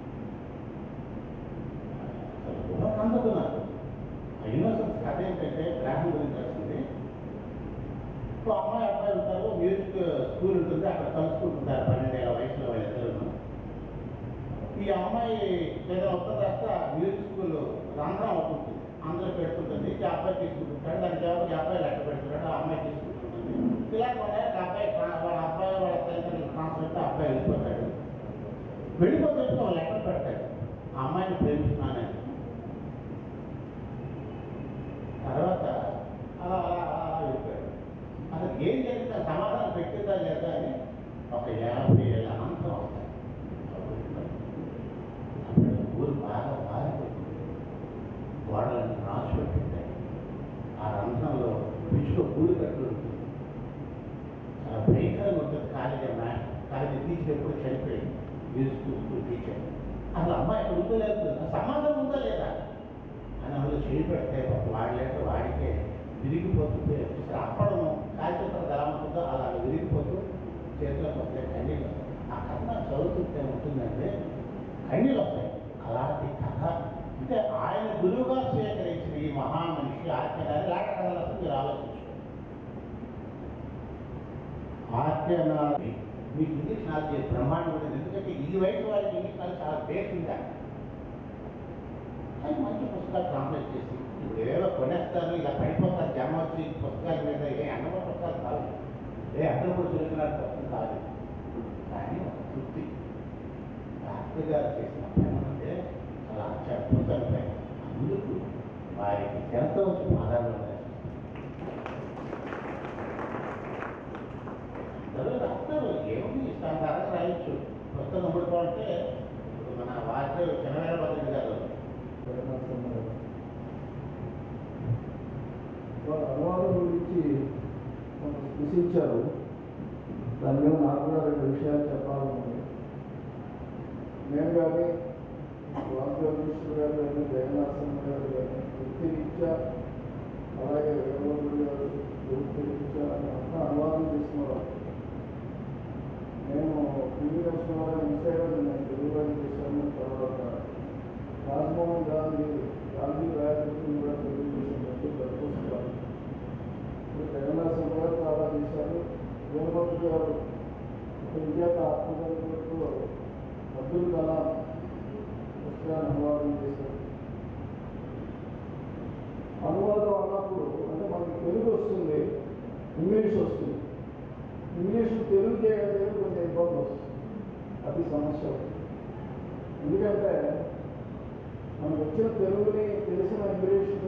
అందదు నాకు ఆ ఇన్నోసెన్స్ కథ ఏంటంటే గ్రహం గురించి వచ్చింది ఇప్పుడు అమ్మాయి అబ్బాయి ఉంటారు మ్యూజిక్ స్కూల్ ఉంటుంది అక్కడ కలుసుకుంటుంటారు పన్నెండేళ్ల వయసులో వాళ్ళిద్దరు ఈ అమ్మాయి ఏదైనా ఉత్తరం రాస్తే ఆ మ్యూజిక్ స్కూల్ రంధ్రం అవుతుంటుంది అందరూ పెడుతుంటుంది ఈ అబ్బాయి తీసుకుంటుంటాడు దాని జవాబు ఈ అబ్బాయి లెక్క పెడుతున్నాడు ఆ అమ్మాయి తీసుకుంటుంటుంది ఇలా కొన్నాళ్ళకి అబ్బాయి ట్రా- వాళ్ళ అబ్బాయి వాళ్ళ తల్లిదండ్రులు ట్రాన్స్ఫర్ అయితే ఆ అబ్బాయి వెళ్ళిపోతాడు వెళ్ళిపోతే వాళ్ళు లెక్క పెడతాడు ఆ అమ్మాయిని ప్రేమిస్తున్నానని తర్వాత అలా అలా అలా అలా వెళ్ళిపోయాడు అసలు ఏం జరిగిందో సమాధానం పెట్టిందా లేదా అని ఒక యాభై ఏళ్ళ అనంతరం అవుతాయి అప్పుడు ఊరు బాగా మారిపోతుంది గోడలను రాసి పెట్టింటాయి ఆ రంధ్రంలో పిచ్చులో పూలు కట్టు ఉంటుంది చాలా భయంకరంగా ఉంటుంది కాలేజీ మ్యాథ్ కాలేజీ టీచర్ ఎప్పుడు చనిపోయింది మ్యూజిక్ స్కూల్ టీచర్ అసలు అమ్మాయి ఎక్కడ ఉందో లేదు ఆ సమాధానం ఉందా లేదా అని అందులో చేయి పెడితే పాపం వాడలేక వాడికే విరిగిపోతుంది అసలు అప్పడం కాల్చిత్రం ఎలా ఉంటుందో అలా విరిగిపోతూ చేతిలో వస్తే కన్నీళ్ళు వస్తాయి. ఆ కథ నాకు చదువుతుంటే ఉంటుందంటే కన్నీళ్ళు వస్తాయి అలాంటి కథ అంటే ఆయన గురువుగా స్వీకరించిన ఈ మహామనిషి ఆర్కే గారి లేక కథలు వస్తే మీరు ఆలోచించుకోండి ఆర్కే నాది మీకు ఇంగ్లీష్ నాలెడ్జ్ బ్రహ్మాండం ఉంటుంది ఎందుకంటే ఈ వయసు వారికి ఇంగ్లీష్ నాలెడ్జ్ చాలా బేసిక్ అది మంచి పుస్తకాలు ట్రాన్స్లేట్ చేసి ఇప్పుడు ఏదో కొనేస్తారు ఇలా పడిపోతారు జనం వచ్చి పుస్తకాల మీద ఏ అన్నమ పుస్తకాలు కాదు ఏ అందరూ కూడా చూస్తున్నారు పుస్తకం కాదు ఆయన శాస్త్రి గారు చేసిన పని అంటే చాలా అత్యద్భుతమైన పని అందుకు వారికి ఎంత వచ్చి పాదాలు ఉన్నాయి అందరూ రాస్తారు ఏముంది ఇష్టాంతరంగా రాయొచ్చు పుస్తకం పడుకోవాలంటే ఇప్పుడు మన వారి చిన్నవేల భద్రుడు గారు వారు అనువాదం గురించి కొంత స్పృశించారు దాని మీద నాకు కూడా రెండు విషయాలు చెప్పాలనుంది నేను కానీ వాసుదేవకృష్ణ గారు కానీ జగన్నాథన్ గారు కానీ వృత్తిరీత్యా అలాగే వేమూరు గారు వృత్తిరీత్యా అంతా అనువాదం చేసినవారు నేను పివి నరసింహారావు ఇన్సైడర్ నేను తెలుగులో చేశాను తర్వాత రాజ్మోహన్ గాంధీ గాంధీ రాజకీయం కూడా తెలుగు చేసినట్టు ప్రతిపుస్తారు జగన్నాథం గారు చాలా చేశారు వీరభద్ర గారు విద్యాత ఆత్మగతంతో అబ్దుల్ కలాం పుస్తకాన్ని అనువాదం చేశారు అనువాదం అన్నప్పుడు అంటే మనకి తెలుగు వస్తుంది ఇంగ్లీష్ వస్తుంది ఇంగ్లీష్ తెలుగు చేయడం కొంచెం ఇబ్బంది వస్తుంది అది సమస్య అవుతుంది ఎందుకంటే మనకు వచ్చిన తెలుగుని తెలిసిన ఇంగ్లీష్ని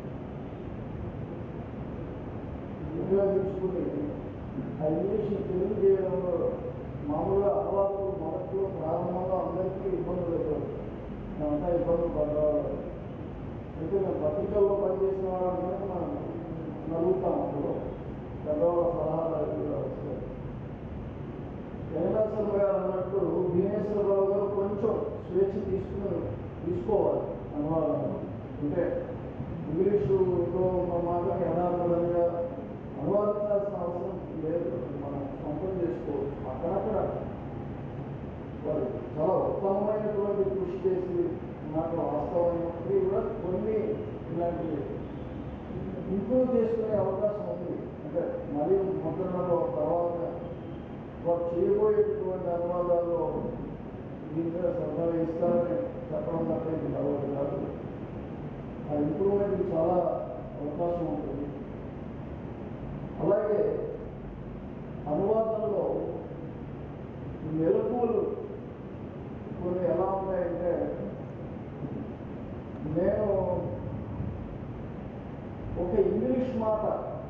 ఉపయోగించుకుని ఆ ఇంగ్లీష్ని తెలుగు చేయడంలో మామూలుగా అలవాటు మొదట్లో ప్రారంభంలో అందరికీ ఇబ్బందులు ఎదురు మేమంతా ఇబ్బందులు పడ్డవాళ్ళు అయితే మేము పత్రికల్లో పనిచేసిన వాళ్ళని మనం నలుగుతాం అందులో పెద్దవాళ్ళ సలహాలు అవి కూడా వస్తాయి జగన్నాథం గారు అన్నట్టు భీమేశ్వరరావు గారు కొంచెం స్వేచ్ఛ తీసుకుని తీసుకోవాలి అనువాదం అంటే ఇంగ్లీషులో ఉన్న మాట యథార్థంగా అనువాదించాల్సిన అవసరం లేదు మనం సొంతం చేసుకోవచ్చు అక్కడక్కడ వారు చాలా ఉత్తమమైనటువంటి కృషి చేసి నాకు వాస్తవమైనవి కూడా కొన్ని ఇలాంటివి ఇంప్రూవ్ చేసుకునే అవకాశం ఉంది అంటే మరీ ముద్రణలో తర్వాత వారు చేయబోయేటువంటి అనువాదాల్లో దీని మీద శ్రద్ధ వహిస్తారని చెప్పడం తప్ప ఇది మరొకటి కాదు ఆ ఇంప్రూవ్మెంట్కి చాలా అవకాశం ఉంటుంది అలాగే అనువాదంలో మెలకువలు కొన్ని ఎలా ఉన్నాయంటే నేను ఒక ఇంగ్లీష్ మాట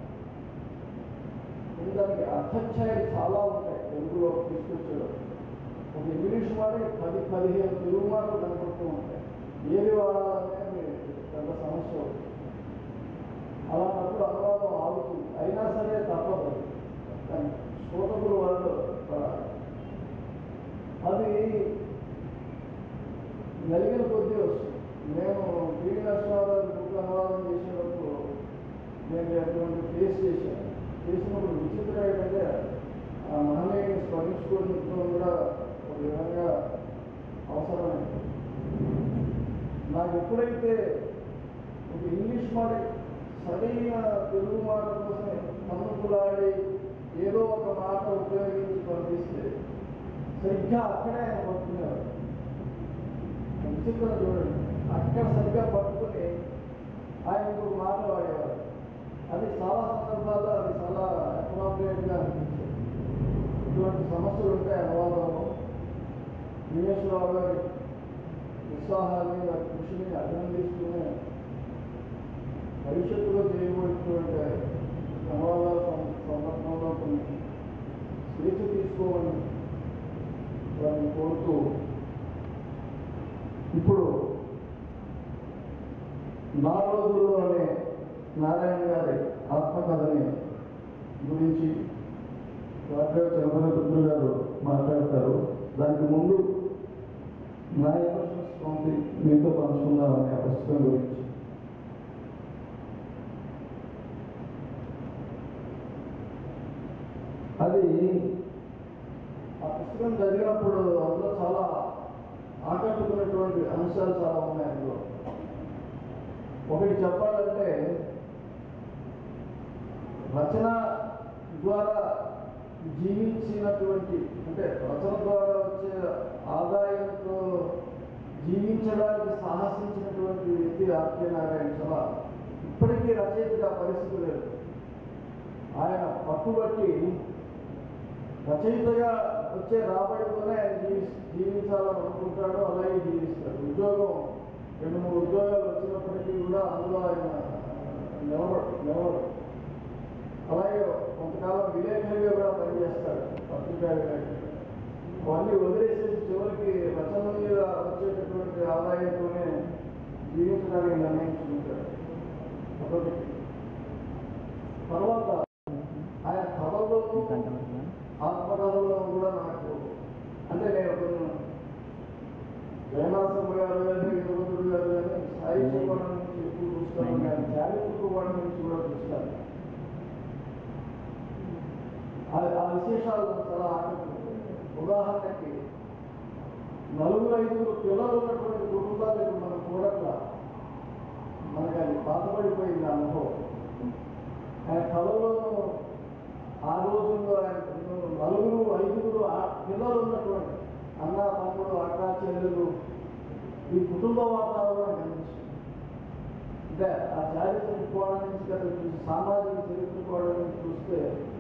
దానికి అర్థఛాయలు చాలా ఉంటాయి తెలుగులో తీసుకొచ్చేలో ఒక ఇంగ్లీష్ మాట పది పదిహేను తెలుగు మాటలు కనపడుతూ ఉంటాయి ఏది వాడాలనేది పెద్ద సమస్య అవుతుంది అలాంటప్పుడు అనువాదం ఆగుతుంది అయినా సరే తప్పదు కానీ శ్రోతకులు వాళ్ళు పడాలి. అది నలిగిన కొద్దీ వస్తుంది నేను పివి నరసింహారావు బుక్ అనువాదం చేసేటప్పుడు నేను అటువంటి ఫేస్ చేశాను చేసినప్పుడు విచిత్రం ఏంటంటే ఆ మహనీయుని స్మరించుకోవడం కూడా ఒక విధంగా అవసరమైంది నాకు ఎప్పుడైతే ఒక ఇంగ్లీష్ మాట సరైన తెలుగు మాట కోసమే కన్నుకులాడి ఏదో ఒక మాట ఉపయోగించి పంపిస్తే సరిగ్గా అక్కడే ఆయన పట్టుకునేవాడు విచిత్రం చూడండి అక్కడ సరిగ్గా పట్టుకుని ఆయన ఇంకొక మాట వాడేవాడు అది చాలా సందర్భాల్లో అది చాలా అప్రాప్రియేట్గా అనిపించేది ఇటువంటి సమస్యలు ఉంటాయి అనువాదంలో దినేశ్వరరావు గారి ఉత్సాహాన్ని వారి కృషిని అభినందిస్తూనే భవిష్యత్తులో చేయబోయేటువంటి అనువాదాల సం- సందర్భంలో కొన్ని స్వేచ్ఛ తీసుకోమని వారిని కోరుతూ ఇప్పుడు నా రోజుల్లో అనే నారాయణ గారి ఆత్మకథని గురించి డాక్టర్ చంద్రపుత్రులు గారు మాట్లాడతారు దానికి ముందు నా ఎమోషన్స్ పంపి మీతో పంచుకుందామనే ఆ పుస్తకం గురించి అది ఆ పుస్తకం చదివినప్పుడు అందులో చాలా ఆకట్టుకున్నటువంటి అంశాలు చాలా ఉన్నాయి అందులో ఒకటి చెప్పాలంటే రచన ద్వారా జీవించినటువంటి అంటే రచన ద్వారా వచ్చే ఆదాయంతో జీవించడానికి సాహసించినటువంటి వ్యక్తి ఆర్కే నారాయణ చాలా ఇప్పటికీ రచయితగా పరిస్థితి లేదు ఆయన పట్టుబట్టి రచయితగా వచ్చే రాబడితోనే ఆయన జీవి జీవించాలని అనుకుంటాడు అలాగే జీవిస్తాడు ఉద్యోగం రెండు మూడు ఉద్యోగాలు వచ్చినప్పటికీ కూడా అందులో ఆయన నిలబడు నిలబడు అలాగే కొంతకాలం విలేకరిగా కూడా పనిచేస్తాడు పత్రికా విలేకరి అవన్నీ వదిలేసేసి చివరికి రచన మీద వచ్చేటటువంటి ఆదాయంతోనే జీవించడానికి నిర్ణయించుకుంటాడు ఒకటి తర్వాత ఆయన కథల్లోనూ గంట వరకు ఆత్మకథలో కూడా నాకు అంటే నేను కొన్ని జయనాథం గారు కానీ వీరభద్రుడు గారు కానీ సాహిత్య కోణం నుంచి ఎక్కువ చూస్తాను కానీ చారిత్రక కోణం నుంచి కూడా చూస్తాను ఆ- ఆ విశేషాలు నాకు చాలా ఆకట్టుకుంటాయి ఉదాహరణకి నలుగురు ఐదుగురు పిల్లలు ఉన్నటువంటి కుటుంబాలు ఇప్పుడు మనం చూడట్లా మనకి అది పాతపడిపోయింది ఆ అనుభవం ఆయన కళలోనూ ఆ రోజుల్లో ఆయన నలుగురు ఐదుగురు ఆ- పిల్లలు ఉన్నటువంటి అన్న తమ్ముడు అక్క చెల్లెలు ఈ కుటుంబ వాతావరణం కనిపిస్తుంది అంటే ఆ చారిత్రక కోణం నుంచి కదా చూసి సామాజిక చరిత్ర కోణం నుంచి చూస్తే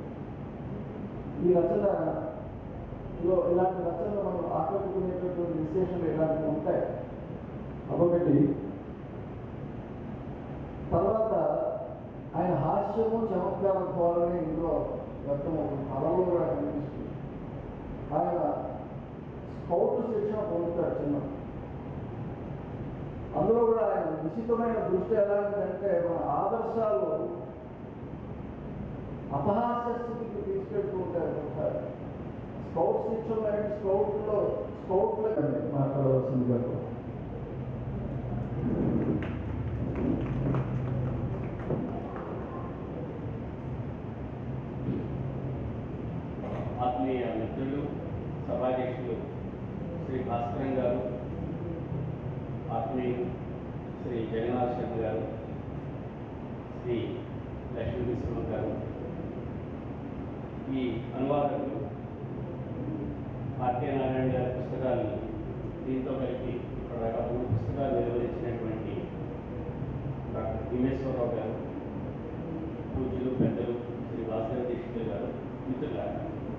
ఈ రచన లో ఇలాంటి రచనలు మనం ఆకట్టుకునేటటువంటి విశేషాలు ఇలాంటివి ఉంటాయి అదొకటి తర్వాత ఆయన హాస్యము చమత్కార ధోరణి ఇందులో వ్యక్తమవుతుంది కళలో కూడా కనిపిస్తుంది ఆయన స్కౌట్ శిక్షణ పొందుతాడు చిన్న అందులో కూడా ఆయన నిశ్చితమైన దృష్టి ఎలాంటిదంటే మన ఆదర్శాలు అపహాస్య స్థితికి తీసుకెళ్తూ ఉంటారు ఒకసారి స్కౌట్ శిక్షణ స్కౌట్లో స్కౌట్లో మాట్లాడవలసింది కాదు ఆత్మీయ మిత్రులు సభాధ్యక్షులు శ్రీ భాస్కరన్ గారు ఆత్మీయులు శ్రీ జగన్నాథ్ శర్మ గారు శ్రీ లక్ష్మీ విశ్వం గారు ఈ అనువాదకులు ఆర్కే నారాయణ గారి పుస్తకాన్ని దీంతో కలిపి ఇక్కడ మూడు పుస్తకాలు వెలువరించినటువంటి డాక్టర్ భీమేశ్వరరావు గారు పూజ్యులు పెద్దలు శ్రీ భాస్కర దీక్షితులు గారు మిత్రులారా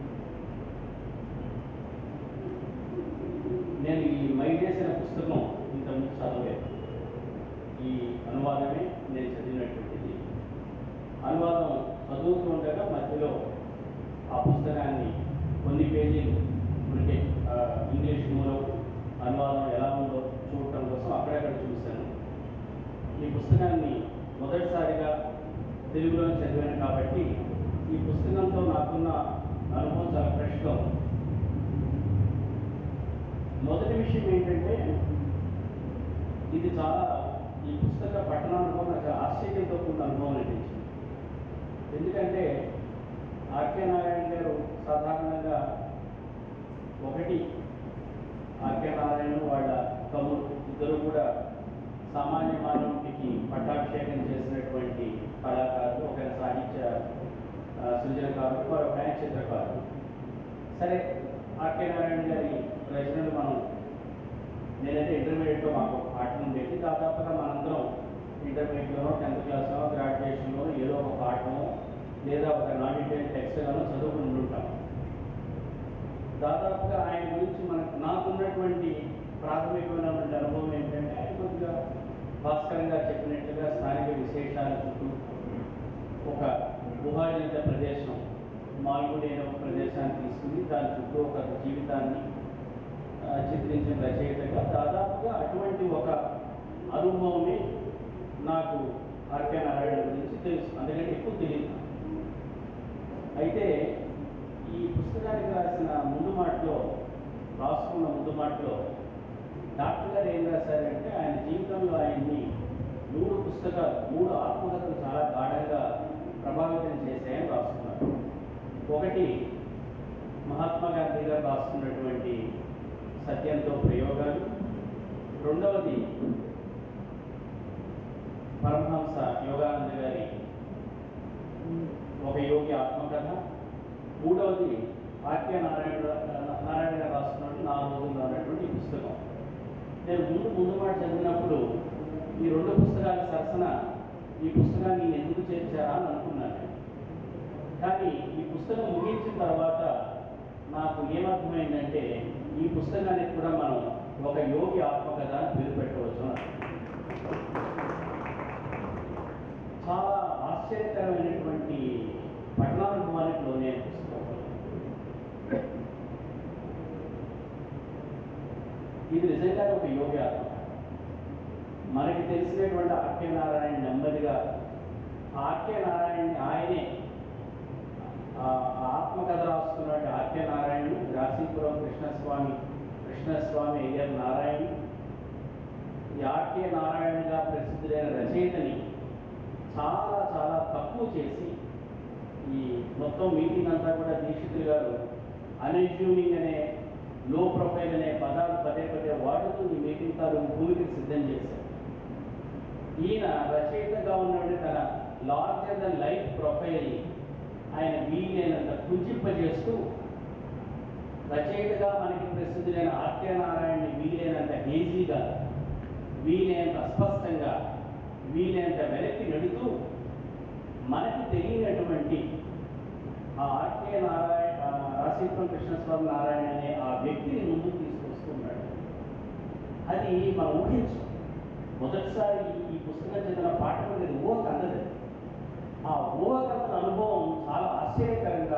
నేను ఈ మైడేస్ అనే పుస్తకం ఇంతకుముందు చదవలేదు ఈ అనువాదమే నేను చదివినటువంటిది అనువాదం చదువుతూ ఉండగా మధ్యలో ఆ పుస్తకాన్ని కొన్ని పేజీలు ఉంటే ఆ, ఇంగ్లీష్ మూలం అనువాదం ఎలా ఉందో చూడటం కోసం అక్కడక్కడ చూశాను ఈ పుస్తకాన్ని మొదటిసారిగా తెలుగులో చదివాను కాబట్టి ఈ పుస్తకంతో నాకున్న అనుభవం చాలా ఫ్రెష్గా ఉంది మొదటి విషయం ఏంటంటే ఇది చాలా ఈ పుస్తక పఠనానుభవం నాకు చాలా ఆశ్చర్యంతో కూడిన అనుభవం అనిపించింది ఎందుకంటే ఆర్కే నారాయణ గారు సాధారణంగా ఒకటి ఆర్కే నారాయణ వాళ్ళ తమ్ముడు ఇద్దరు కూడా సామాన్య మానవుడికి పట్టాభిషేకం చేసినటువంటి కళాకారులు ఒక సాహిత్య ఆ, సృజనకారులు మరొక ఆయన చిత్రకారులు సరే ఆర్కే నారాయణ గారి రచనలు మనం నేనైతే ఇంటర్మీడియట్లో మాకు ఒక పాఠం ఉండేది దాదాపుగా మనందరం ఇంటర్మీడియట్లోనో టెన్త్ క్లాస్లో గ్రాడ్యుయేషన్లో ఏదో ఒక పాఠమో లేదా ఒక నాన్ డీటెయిల్ టెక్స్ట్లను చదువుకుని ఉంటాం దాదాపుగా ఆయన గురించి మనకు నాకున్నటువంటి ప్రాథమికమైనటువంటి అనుభవం ఏంటంటే ఆయన కొద్దిగా భాస్కరంగా చెప్పినట్టుగా స్థానిక విశేషాల చుట్టూ ఒక గుహాజనిత ప్రదేశం మాల్గుడి అనే ఒక ప్రదేశాన్ని తీసుకుని దాని చుట్టూ ఒక జీవితాన్ని ఆ, చిత్రించిన రచయితగా దాదాపుగా అటువంటి ఒక అనుభవమే నాకు ఆర్కే నారాయణ గురించి తెలుసు అందుకంటే ఎక్కువ తెలియదు అయితే ఈ పుస్తకానికి రాసిన ముందు మాటలో రాసుకున్న ముందు మాటలో డాక్టర్ గారు ఏం రాశారంటే ఆయన జీవితంలో ఆయన్ని మూడు పుస్తకాలు మూడు ఆత్మకథలు చాలా గాఢంగా ప్రభావితం చేశాయని రాసుకున్నారు ఒకటి మహాత్మా గాంధీ గారు రాసుకున్నటువంటి సత్యంతో ప్రయోగాలు రెండవది పరమహంస యోగానంద గారి ఒక యోగి ఆత్మకథ మూడవది ఆర్కే నారాయణ నారాయణ గారు రాసుకున్నటువంటి నా రోజుల్లో అన్నటువంటి ఈ పుస్తకం నేను ముందు ముందు మాట చదివినప్పుడు ఈ రెండు పుస్తకాల సరసన ఈ పుస్తకాన్ని నేను ఎందుకు చేర్చారా అని అనుకున్నాను నేను. కానీ ఈ పుస్తకం ముగించిన తర్వాత నాకు ఏమర్థం ఏంటంటే ఈ పుస్తకానికి కూడా మనం ఒక యోగి ఆత్మకథ అని పేరు పెట్టవచ్చు అని చాలా ఆశ్చర్యకరమైనటువంటి పఠనానుభవానికి లోనే పుస్తకం ఇది నిజంగా ఒక యోగి ఆత్మకథ మనకి తెలిసినటువంటి ఆర్కే నారాయణ నెమ్మదిగా ఆర్కే నారాయణ ఆయనే ఆ ఆ ఆత్మకథ రాస్తున్నటువంటి ఆర్కే నారాయణ రాశీపురం కృష్ణస్వామి కృష్ణస్వామి అయ్యర్ నారాయణ ఈ ఆర్కే నారాయణగా ప్రసిద్ధులైన రచయితని చాలా చాలా తక్కువ చేసి ఈ మొత్తం మీటింగ్ అంతా కూడా దీక్షితులు గారు అన్ఎజ్యూమింగ్ అనే లో ప్రొఫైల్ అనే పదాలు పదే పదే వాడుతూ ఈ మీటింగ్ తాలూకు భూమికి సిద్ధం చేశారు ఈయన రచయితగా ఉన్నటువంటి తన లార్జర్ దన్ లైఫ్ ప్రొఫైల్ ఆయన వీలైనంత కుంజింపజేస్తూ రచయితగా మనకి ప్రసిద్ధులైన ఆర్కే నారాయణని వీలైనంత హేజీగా వీలైనంత అస్పష్టంగా వీలైనంత వెనక్కి నెడుతూ మనకి తెలియనటువంటి ఆ ఆర్కే నారాయణ ఆ రాశీపురం కృష్ణస్వామి నారాయణ అనే ఆ వ్యక్తిని ముందుకు తీసుకొస్తున్నాడు అది మనం ఊహించు మొదటిసారి ఈ- ఈ పుస్తకం చదివిన పాఠకుడికి ఊహ అందదు ఆ ఊహ కందన అనుభవం చాలా ఆశ్చర్యకరంగా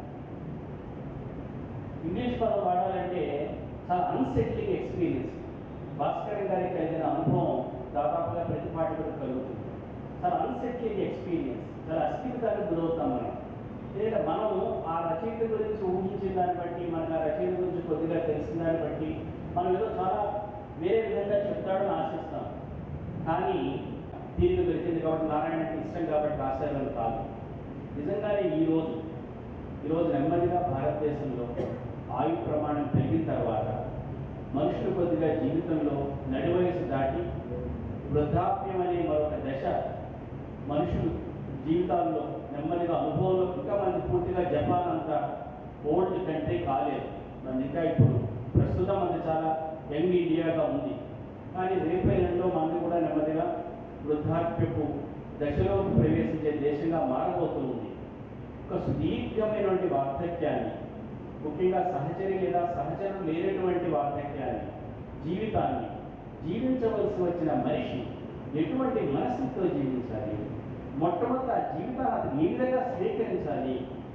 ఇంగ్లీష్ పదం వాడాలంటే చాలా అన్సెట్లింగ్ ఎక్స్పీరియన్స్ భాస్కర్ గారికి కలిగిన అనుభవం దాదాపుగా ప్రతి పాఠకుడికి కలుగుతుంది చాలా అన్సెట్లింగ్ ఎక్స్పీరియన్స్ చాలా అస్థిరతానికి గురవుతాం మనం ఎందుకంటే మనము ఆ రచయిత గురించి ఊహించిన దాన్ని బట్టి మనకు ఆ రచయిత గురించి కొద్దిగా తెలిసిన దాన్ని బట్టి మనం ఏదో చాలా వేరే విధంగా చెప్తాడని ఆశిస్తాం కానీ దీనికి దొరికింది కాబట్టి నారాయణకి ఇష్టం కాబట్టి రాశారని కాదు నిజంగానే ఈరోజు ఈరోజు నెమ్మదిగా భారతదేశంలో ఆయు ప్రమాణం పెరిగిన తర్వాత మనుషులు కొద్దిగా జీవితంలో నడివయసు దాటి వృద్ధాప్యం అనే మరొక దశ మనుషులు జీవితాల్లో నెమ్మదిగా అనుభవంలో ఇంకా మంది పూర్తిగా జపాన్ అంతా ఓల్డ్ కంట్రీ కాలేదు మన ఇంకా ఇప్పుడు ప్రస్తుతం అది చాలా యంగ్ ఇండియాగా ఉంది కానీ రేపేళ్ళలో మంది కూడా నెమ్మదిగా వృద్ధాప్యపు దశలోకి ప్రవేశించే దేశంగా మారబోతూ ఉంది ఒక సుదీర్ఘమైనటువంటి వార్ధక్యాన్ని ముఖ్యంగా సహచరి లేదా సహచరం లేనటువంటి వార్ధక్యాన్ని జీవితాన్ని జీవించవలసి వచ్చిన మనిషి ఎటువంటి మనసుతో జీవించాలి మొట్టమొదటి ఆ జీవితాన్ని అతను ఏ విధంగా స్వీకరించాలి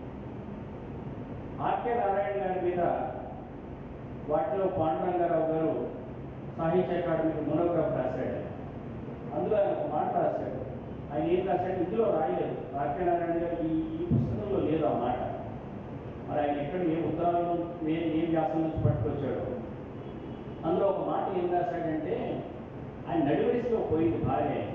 ఆర్కే నారాయణ గారి మీద వాటిలో పాండురంగారావు గారు సాహిత్య అకాడమీకి మోనోగ్రాఫ్ రాశాడు అందులో ఆయన ఒక మాట రాశాడు ఆయన ఏం రాశాడు ఇందులో రాయలేదు ఆర్కే నారాయణ గారు ఈ ఈ పుస్తకంలో లేదు ఆ మాట మరి ఆయన ఎక్కడ ఏ ఉత్తరాల్లో ఏ ఏ వ్యాసం నుంచి పట్టుకొచ్చాడో అందులో ఒక మాట ఏం రాశాడంటే ఆయన నడివయసులో పోయింది భార్య ఆయన.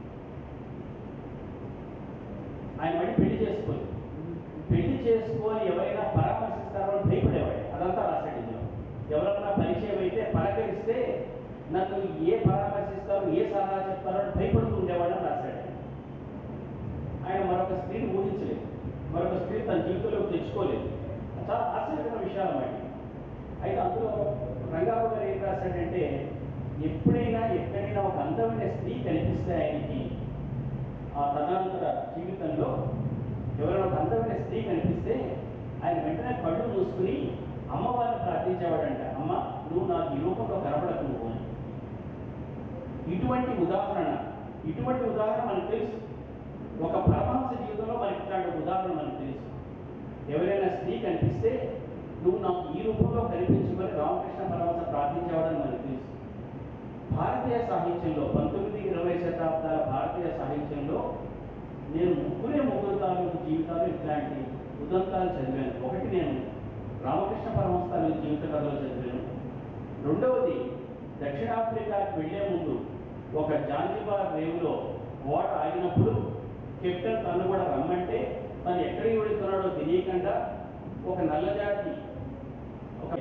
ఆయన మళ్ళీ పెళ్లి చేసుకోలేదు పెళ్లి చేసుకొని ఎవరైనా పరామర్శిస్తారో అని భయపడేవాడు అదంతా రాశాడు ఇందులో ఎవరన్నా పరిచయం అయితే పలకరిస్తే నన్ను ఏ పరామర్శిస్తారో ఏ సలహా చెప్తారో అని భయపడుతూ ఉండేవాడని రాశాడు ఆయన మరొక స్త్రీని ఊహించలేదు మరొక స్త్రీ తన జీవితంలోకి తెచ్చుకోలేదు చాలా ఆశ్చర్యకరమైన విషయాలు మాట అయితే అందులో రంగారావు గారు ఏం రాశాడంటే ఎప్పుడైనా ఎక్కడైనా ఒక అందమైన స్త్రీ కనిపిస్తే ఆయనకి ఆ తదనంతర జీవితంలో ఎవరైనా ఒక అందమైన స్త్రీ కనిపిస్తే ఆయన వెంటనే కళ్ళు మూసుకుని అమ్మవారిని ప్రార్థించేవాడంట అమ్మ నువ్వు నాకు ఈ రూపంలో కనపడకు నువ్వు అని ఇటువంటి ఉదాహరణ ఇటువంటి ఉదాహరణ మనకు తెలుసు ఒక పరమహంస జీవితంలో మనకి ఇట్లాంటి ఒక ఉదాహరణ మనకు తెలుసు ఎవరైనా స్త్రీ కనిపిస్తే నువ్వు నాకు ఈ రూపంలో కనిపించుకొని రామకృష్ణ పరమహంస ప్రార్థించేవాడని మనకు తెలుసు భారతీయ సాహిత్యంలో పంతొమ్మిది ఇరవై శతాబ్దాల భారతీయ సాహిత్యంలో నేను ముగ్గురే ముగ్గురు తాలూకు జీవితాలు ఇట్లాంటి ఉదంతాలు చదివాను ఒకటి నేను రామకృష్ణ పరమహంస తాలూకు జీవిత కథలు చదివాను రెండవది దక్షిణాఫ్రికాకి వెళ్లే ముందు ఒక జాంజిబార్ రేవులో ఓడ ఆగినప్పుడు కెప్టెన్ తను కూడా రమ్మంటే తను ఎక్కడికి వెళుతున్నాడో తెలియకుండా ఒక నల్లజాతి ఒక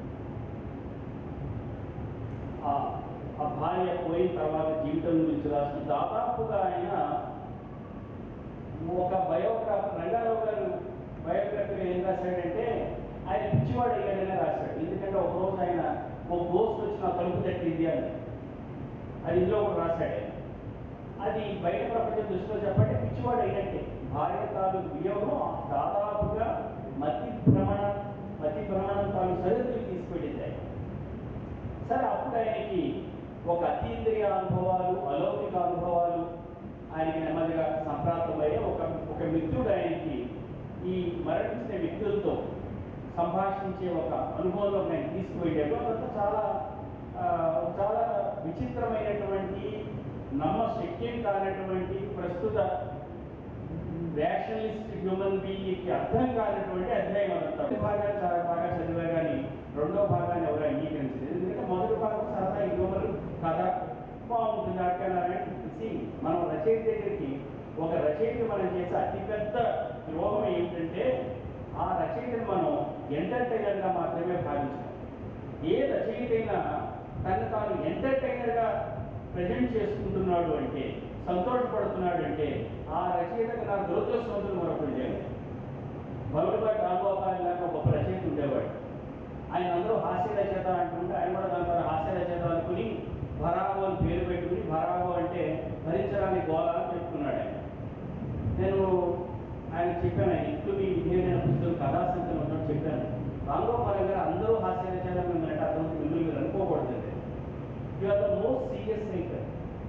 ఆ ఆ భార్య పోయిన తర్వాత జీవితం గురించి రాసిన దాదాపుగా ఆయన ఒక బయోగ్రాఫర్ రంగారావు గారు బయోగ్రఫీలో ఏం రాశాడంటే ఆయన పిచ్చివాడు అయ్యాడనే రాశాడు ఎందుకంటే ఒక రోజు ఆయన ఒక గోస్ట్ వచ్చి నా తలుపు తట్టింది అని అది ఇందులో కూడా రాశాడు ఆయన. అది బయట ప్రపంచం దృష్టిలో చెప్పండి పిచ్చివాడు అయినట్టే భార్య తాలూకు వియోగం దాదాపుగా మతి భ్రమణ అతి ప్రమాణం తాను సరిహద్దులు తీసుకెళ్ళింది ఆయన సరే అప్పుడు ఆయనకి ఒక అతీంద్రియ అనుభవాలు అలౌకిక అనుభవాలు ఆయనకి నెమ్మదిగా సంప్రాప్తమయ్యే ఒక ఒక మిత్రుడు ఆయనకి ఈ మరణించిన వ్యక్తులతో సంభాషించే ఒక అనుభవంలో నేను తీసుకువెళ్ళాడు అదంతా చాలా ఆ, చాలా విచిత్రమైనటువంటి నమ్మశక్యం కానటువంటి ప్రస్తుత రేషనలిస్ట్ హ్యూమన్ బీయింగ్కి అర్థం కానటువంటి అధ్యాయం అదంతా మొదటి భాగాన్ని చాలా బాగా చదివా కానీ రెండో భాగాన్ని ఎవరు అంగీకరించలేదు ఎందుకంటే మొదటి భాగం సరదా హ్యూమన్ కథ బాగుంటుంది ఆఖ్యానారాయణ See, మనం రచయిత దగ్గరికి ఒక రచయిత మనం చేసే అతిపెద్ద ద్రోహం ఏమిటంటే ఆ రచయితను మనం ఎంటర్టైనర్గా మాత్రమే భావించాలి ఏ రచయిత అయినా తను తాను ఎంటర్టైనర్గా ప్రజెంట్ చేసుకుంటున్నాడు అంటే సంతోషపడుతున్నాడు అంటే ఆ రచయితకు నా దురదృష్టవంతులు మరొకటి లేదు బౌడపాటి రాంగోపాల్ లాగా గొప్ప రచయిత ఉండేవాడు ఆయన అందరూ హాస్య రచయిత అంటుంటే ఆయన కూడా దాని ద్వారా హాస్య రచయిత అనుకుని భరాగో అని పేరు పెట్టుకుని భరాగో అంటే భరించడానికి గోళ అని చెప్పుకున్నాడు ఆయన నేను ఆయన చెప్పాను ఆయన ఇంట్లో మీ విధేయమైన పుస్తకం కథా సంఖ్యలు ఉన్నట్టు చెప్పాను రాంగోపాల్ గారు అందరూ హాస్య రచయిత మిమ్మల్ని అతను మిమ్మల్ని మీరు అనుకోకూడదు you are the most serious writer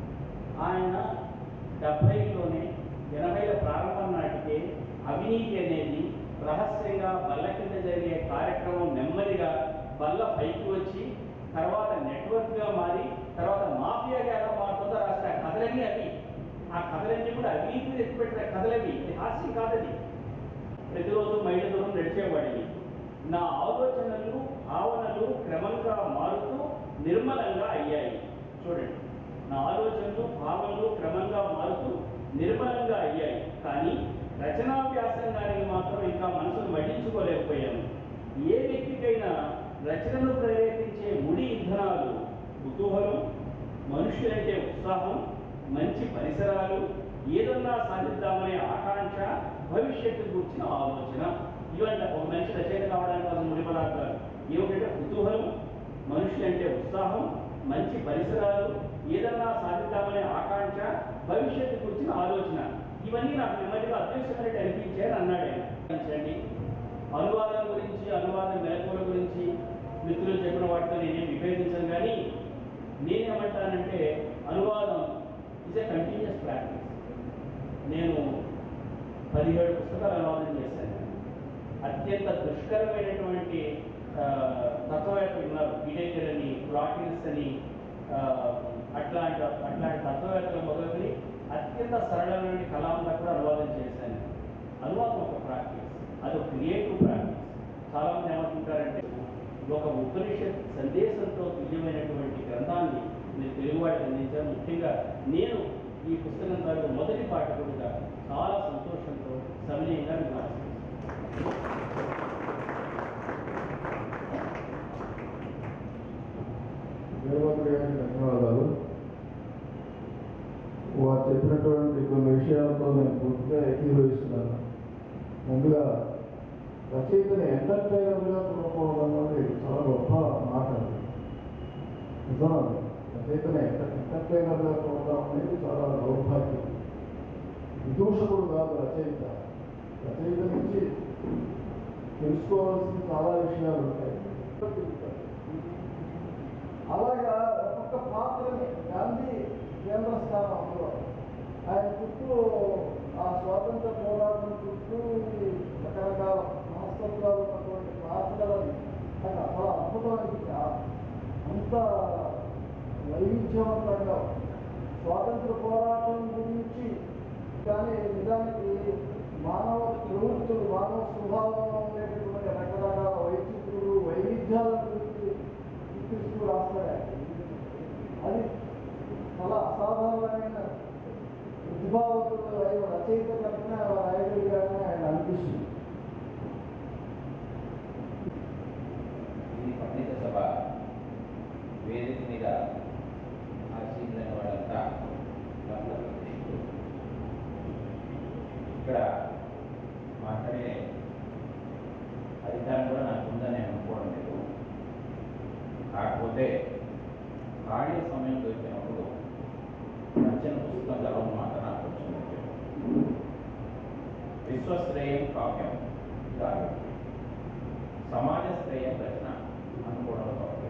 ఆయన డెబ్బైలోనే ఎనభైల ప్రారంభం నాటికే అవినీతి అనేది రహస్యంగా బల్ల కింద జరిగే కార్యక్రమం నెమ్మదిగా బల్ల పైకి వచ్చి తర్వాత నెట్వర్క్గా మారి తర్వాత మాఫియాగా ఎలా మారుతుందో రాసిన కథలన్నీ అవి ఆ కథలన్నీ కూడా అవినీతి మీద ఎత్తిపెట్టిన కథలవి ఇది హాస్యం కాదది ప్రతిరోజు మైళ్ళ దూరం నడిచేవాడిని నా ఆలోచనలు భావనలు క్రమంగా మారుతూ నిర్మలంగా అయ్యాయి చూడండి నా ఆలోచనలు భావనలు క్రమంగా మారుతూ నిర్మలంగా అయ్యాయి కానీ రచనా వ్యాసంగానికి మాత్రం ఇంకా మనసును మళ్లించుకోలేకపోయాను ఏ వ్యక్తికైనా రచనను ప్రేరేపించే ముడి ఇంధనాలు కుతూహలం మనుషులంటే ఉత్సాహం మంచి పరిసరాలు ఏదన్నా సాధిద్దామనే ఆకాంక్ష భవిష్యత్తు గురించిన ఆలోచన ఇవంట ఒక మనిషి రచయిత కావడానికి కావాల్సిన ముడి పదార్థాలు ఏమిటంటే కుతూహలం మనుషులంటే ఉత్సాహం మంచి పరిసరాలు ఏదన్నా సాధిద్దామనే ఆకాంక్ష భవిష్యత్తు గురించిన ఆలోచన ఇవన్నీ నాకు నెమ్మదిగా అదృష్టమైనట్టు అనిపించాయని అన్నాడు ఆయన గమనించండి. అనువాదం గురించి అనువాద మెలకువల గురించి మిత్రులు చెప్పిన వాటితో నేనేం విభేదించను కానీ నేనేమంటానంటే అనువాదం ఇస్ ఎ కంటిన్యూస్ ప్రాక్టీస్ నేను పదిహేడు పుస్తకాలు అనువాదం చేశాను అత్యంత దుష్కరమైనటువంటి ఆ, తత్వవేత్తలు ఉన్నారు పీడేకర్ అని ప్లాటిన్స్ అని ఆ, అట్లాంటి అట్లాంటి తత్వవేత్తలు మొదలుకొని అత్యంత సరళమైన కళాంగా కూడా అనువాదం చేశాను అనువాదం ఒక ప్రాక్టీస్ అది ఒక క్రియేటివ్ ప్రాక్టీస్ చాలా మంది ఏమంటుంటారంటే ఒక ఉపనిషత్ సందేశంతో తుల్యమైనటువంటి గ్రంథాన్ని మీరు తెలుగువాడికి అందించారు ముఖ్యంగా నేను ఈ పుస్తకం తాలూకు మొదటి పాఠకుడిగా చాలా సంతోషంతో సమనీయంగా మీకు ఆశిస్తున్నాను వీరభద్ర గారికి ధన్యవాదాలు వారు చెప్పినటువంటి కొన్ని విషయాలతో నేను పూర్తిగా ఏకీభవిస్తున్నాను ముందుగా రచయితని ఎంటర్టైనర్గా చూడకపోవడం అనేది చాలా గొప్ప మాట అది. నిజం అది. రచయితని ఎంటర్ ఎంటర్టైనర్గా చూడడం అనేది చాలా దౌర్భాగ్యం విదూషకుడు కాదు రచయిత రచయిత నుంచి తెలుసుకోవాల్సిన చాలా విషయాలు ఉంటాయి అలాగా ఒక్కొక్క పాత్రని గాంధీ కేంద్ర స్థానం అందులో ఆయన చుట్టూ ఆ స్వాతంత్ర పోరాటం చుట్టూ ఈ రకరకాల మనస్తత్వాలు ఉన్నటువంటి పాత్రలని ఆయన చాలా అద్భుతమైన ఆ- అంత వైవిధ్యవంతంగా స్వాతంత్ర పోరాటం గురించి కానీ నిజానికి మానవ ప్రవృత్తులు మానవ స్వభావంలో ఉండేటటువంటి రకరకాల వైచిత్రులు వైవిధ్యాల గురించి చూపిస్తూ రాస్తాడు ఆయన. అది చాలా అసాధారణమైన ప్రతిభావంతులు అయిన రచయిత కన్నా రాయగలిగానే ఆయన అనిపిస్తుంది ఇది పండిత సభ వేదిక మీద ఆశీర్లైన వాళ్ళంతా భక్త ప్రతిష్ఠులు ఇక్కడ మాట్లాడే అధికారం కూడా నాకు ఉందని నేను అనుకోవడం లేదు కాకపోతే ఖాళీ సమయం దొరికినప్పుడు నచ్చిన పుస్తకం చదవడం మాత్రం నాకు వచ్చింది విశ్వశ్రేయం కావ్యం గారు సమాజ శ్రేయ ప్రశ్న అనుకోవడం తప్పలేదు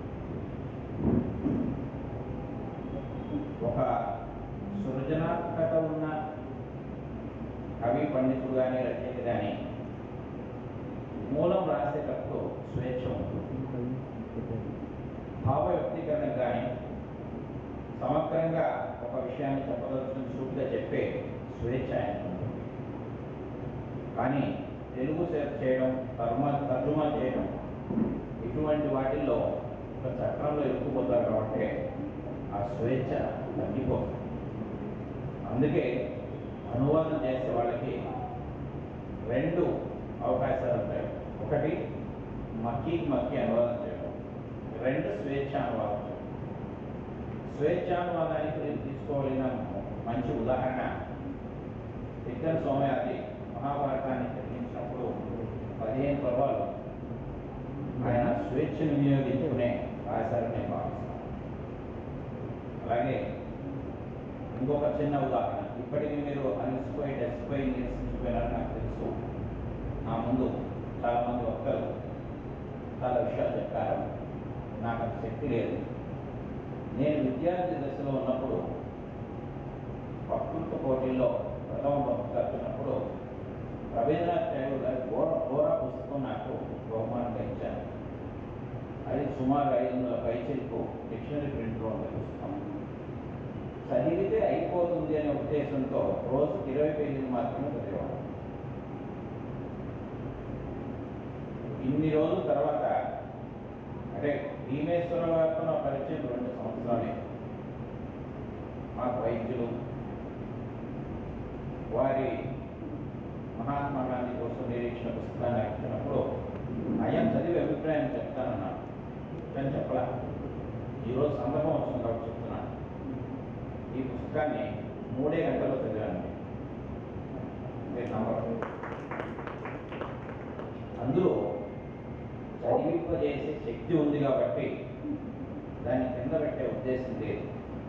ఒక సృజనాత్మకత ఉన్న కవి పండితుడు కానీ రచయిత కానీ మూలం రాసేటప్పుడు స్వేచ్ఛ ఉంటుంది భావ వ్యక్తీకరణ కానీ సమగ్రంగా ఒక విషయాన్ని చెప్పదలుచుకుని సూటిగా చెప్పే స్వేచ్ఛ ఆయనకు ఉంటుంది కానీ తెలుగు సెర్చ్ చేయడం తర్మ తర్జుమా చేయడం ఇటువంటి వాటిల్లో ఒక చక్రంలో ఇరుక్కుపోతారు కాబట్టి ఆ స్వేచ్ఛ తగ్గిపోతుంది అందుకే అనువాదం చేసే వాళ్ళకి రెండు అవకాశాలు ఉంటాయి ఒకటి మక్కి మక్కి అనువాదం చేయడం రెండు స్వేచ్ఛ అనువాదం చేయడం స్వేచ్ఛానువాదానికి నేను తీసుకోవాలిన మంచి ఉదాహరణ విక్రమ్ సోమయాజి మహాభారతాన్ని చదివించినప్పుడు పదిహేను పర్వాలు ఆయన స్వేచ్ఛను వినియోగించుకునే రాశారని నేను భావిస్తాను అలాగే ఇంకొక చిన్న ఉదాహరణ ఇప్పటికీ మీరు అలసిపోయి డెస్పోయి నిరసించిపోయినారని నాకు తెలుసు నా ముందు చాలామంది వక్తలు చాలా విషయాలు చెప్పారు నాకు అంత శక్తి లేదు నేను విద్యార్థి దశలో ఉన్నప్పుడు వక్తృత్వ పోటీల్లో ప్రథమ బహుమతి వచ్చినప్పుడు రవీంద్రనాథ్ ట్యాగూర్ గారి ఘోర ఘోర పుస్తకం నాకు బహుమానంగా ఇచ్చాను అది సుమారు ఐదు వందల పైచలకు డిక్షనరీ ప్రింట్లో ఉన్న పుస్తకం చదివితే అయిపోతుంది అనే ఉద్దేశంతో రోజుకి ఇరవై పేజీలు మాత్రమే చదివాను ఇన్ని రోజుల తర్వాత అంటే భీమేశ్వర గారితో నా పరిచయం రెండు సంవత్సరాలే మాకు వైద్యులు వారి మహాత్మా గాంధీ కోసం నిరీక్షణ పుస్తకాన్ని ఇచ్చినప్పుడు అయ్యం చదివి అభిప్రాయం చెప్తానన్నాను కానీ చెప్పలా ఈరోజు సందర్భం వచ్చింది కాబట్టి చెప్తున్నాను ఈ పుస్తకాన్ని మూడే గంటల్లో చదివాను మీరు నమ్మరు అందులో చదివింపజేసే శక్తి ఉంది కాబట్టి దాన్ని కింద పెట్టే ఉద్దేశం లేదు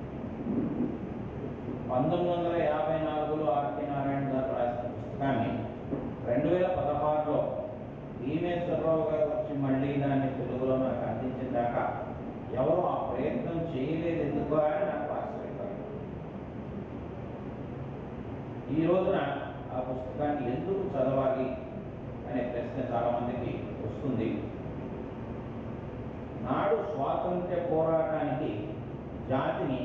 పంతొమ్మిది వందల యాభై నాలుగులో ఆర్కే నారాయణ గారు రాసిన పుస్తకాన్ని రెండు వేల పదహారులో భీమేశ్వరరావు గారు వచ్చి మళ్ళీ దాన్ని తెలుగులో నాకు అందించిన దాకా ఎవరు ఆ ప్రయత్నం చేయలేదు ఎందుకు అని నాకు ఆశ్చర్యపడింది ఈ రోజున ఆ పుస్తకాన్ని ఎందుకు చదవాలి అనే ప్రశ్న చాలా మందికి వస్తుంది నాడు స్వాతంత్ర్య పోరాటానికి జాతిని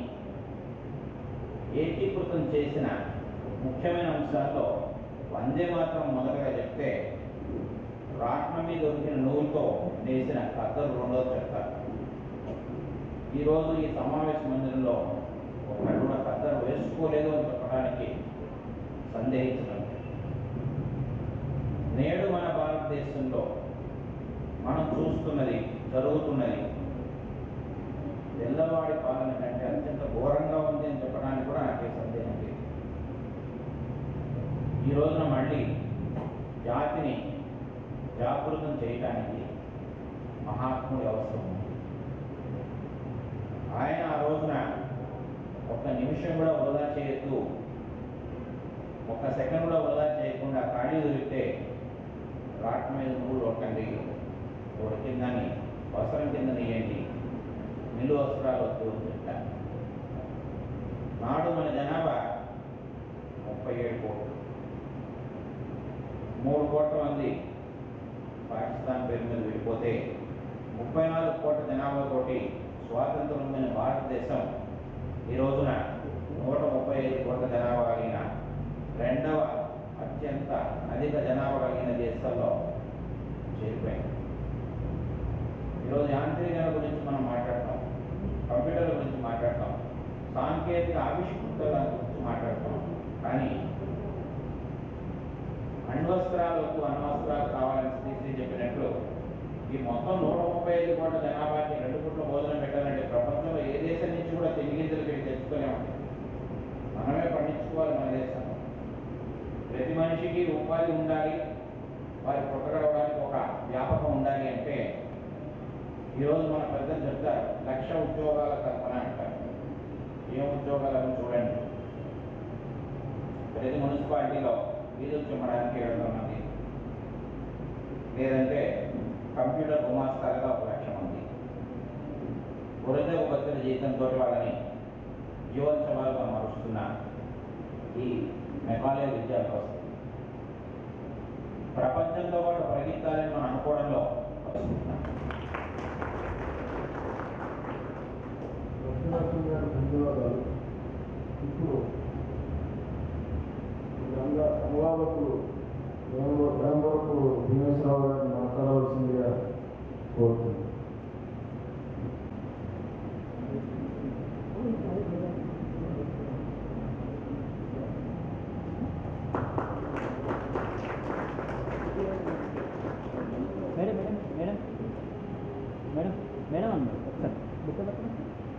ఏకీకృతం చేసిన ముఖ్యమైన అంశాల్లో వందే మాత్రం మొదటగా చెప్తే రాట్నం మీద దొరికిన నూలుతో నేసిన కద్దరు రెండోది చెప్తారు ఈరోజు ఈ సమావేశ మందిరంలో ఒకరు కూడా కద్దరు వేసుకోలేదు అని చెప్పడానికి సందేహించడం లేదు. నేడు మన భారతదేశంలో మనం చూస్తున్నది జరుగుతున్నది తెల్లవాడి పాలన కంటే అత్యంత ఘోరంగా ఉంది అని చెప్పడానికి కూడా నాకే సందేహం లేదు ఈ రోజున మళ్ళీ జాతిని జాగృతం చేయటానికి మహాత్ముడి అవసరం ఉంది ఆయన ఆ రోజున ఒక్క నిమిషం కూడా వృధా చేయొద్దు ఒక్క సెకండ్ కూడా వృధా చేయకుండా ఖాళీ దొరికితే రాట్ల మీద నూలు ఒక్కండి ఉడికిందని వస్త్రం కింద నెయ్యండి నిలు వస్త్రాలు వద్దు అని చెప్పారు నాడు మన జనాభా ముప్పై ఏడు కోట్లు మూడు కోట్ల మంది పాకిస్తాన్ పేరు మీద విడిపోతే ముప్పై నాలుగు కోట్ల జనాభాతోటి స్వాతంత్రం ఉందని భారతదేశం ఈ రోజున నూట ముప్పై ఐదు కోట్ల జనాభా కలిగిన రెండవ అత్యంత అధిక జనాభా కలిగిన దేశాల్లో చేరిపోయింది ఈరోజు యాంత్రీకరణ గురించి మనం మాట్లాడతాం కంప్యూటర్ల గురించి మాట్లాడతాం సాంకేతిక ఆవిష్కృతల గురించి మాట్లాడతాం కానీ అణ్వస్త్రాలకు అనవస్త్రాలు కావాలని శ్రీశ్రీ చెప్పినట్లు ఈ మొత్తం నూట ముప్పై ఐదు కోట్ల జనాభాకి రెండు కోట్ల భోజనం పెట్టాలంటే ప్రపంచంలో ఏ దేశం నుంచి కూడా తిరిగింజలు ఇక్కడ తెచ్చుకునే ఉంటుంది మనమే పండించుకోవాలి మన దేశంలో ప్రతి మనిషికి ఉపాధి ఉండాలి వారి పుట్టగడవడానికి ఒక వ్యాపకం ఉండాలి అంటే ఈరోజు మన పెద్దలు చెప్తారు లక్ష ఉద్యోగాల కల్పన అంటారు ఏం ఉద్యోగాలను చూడండి ప్రతి మున్సిపాలిటీలో వీధులు చిమ్మడానికి ఏడు వందల మంది లేదంటే జీతంతో వాళ్ళని జీవోత్సవాలుగా మారుస్తున్న ఈ మెకాలే విద్యా వ్యవస్థ ప్రపంచంతో పాటు పరిగెత్తాలని మనం అనుకోవడంలో లక్ష్మీనరసింహ గారి ధన్యవాదాలు ఇప్పుడు గంగా గంగావకు వేమవరకు భీమేశ్వరరావు గారిని మాట్లాడవలసిందిగా కోరుతున్నాను madam madam madam madam madam అన్నారు ఒకసారి బుక్ పట్టుకోండి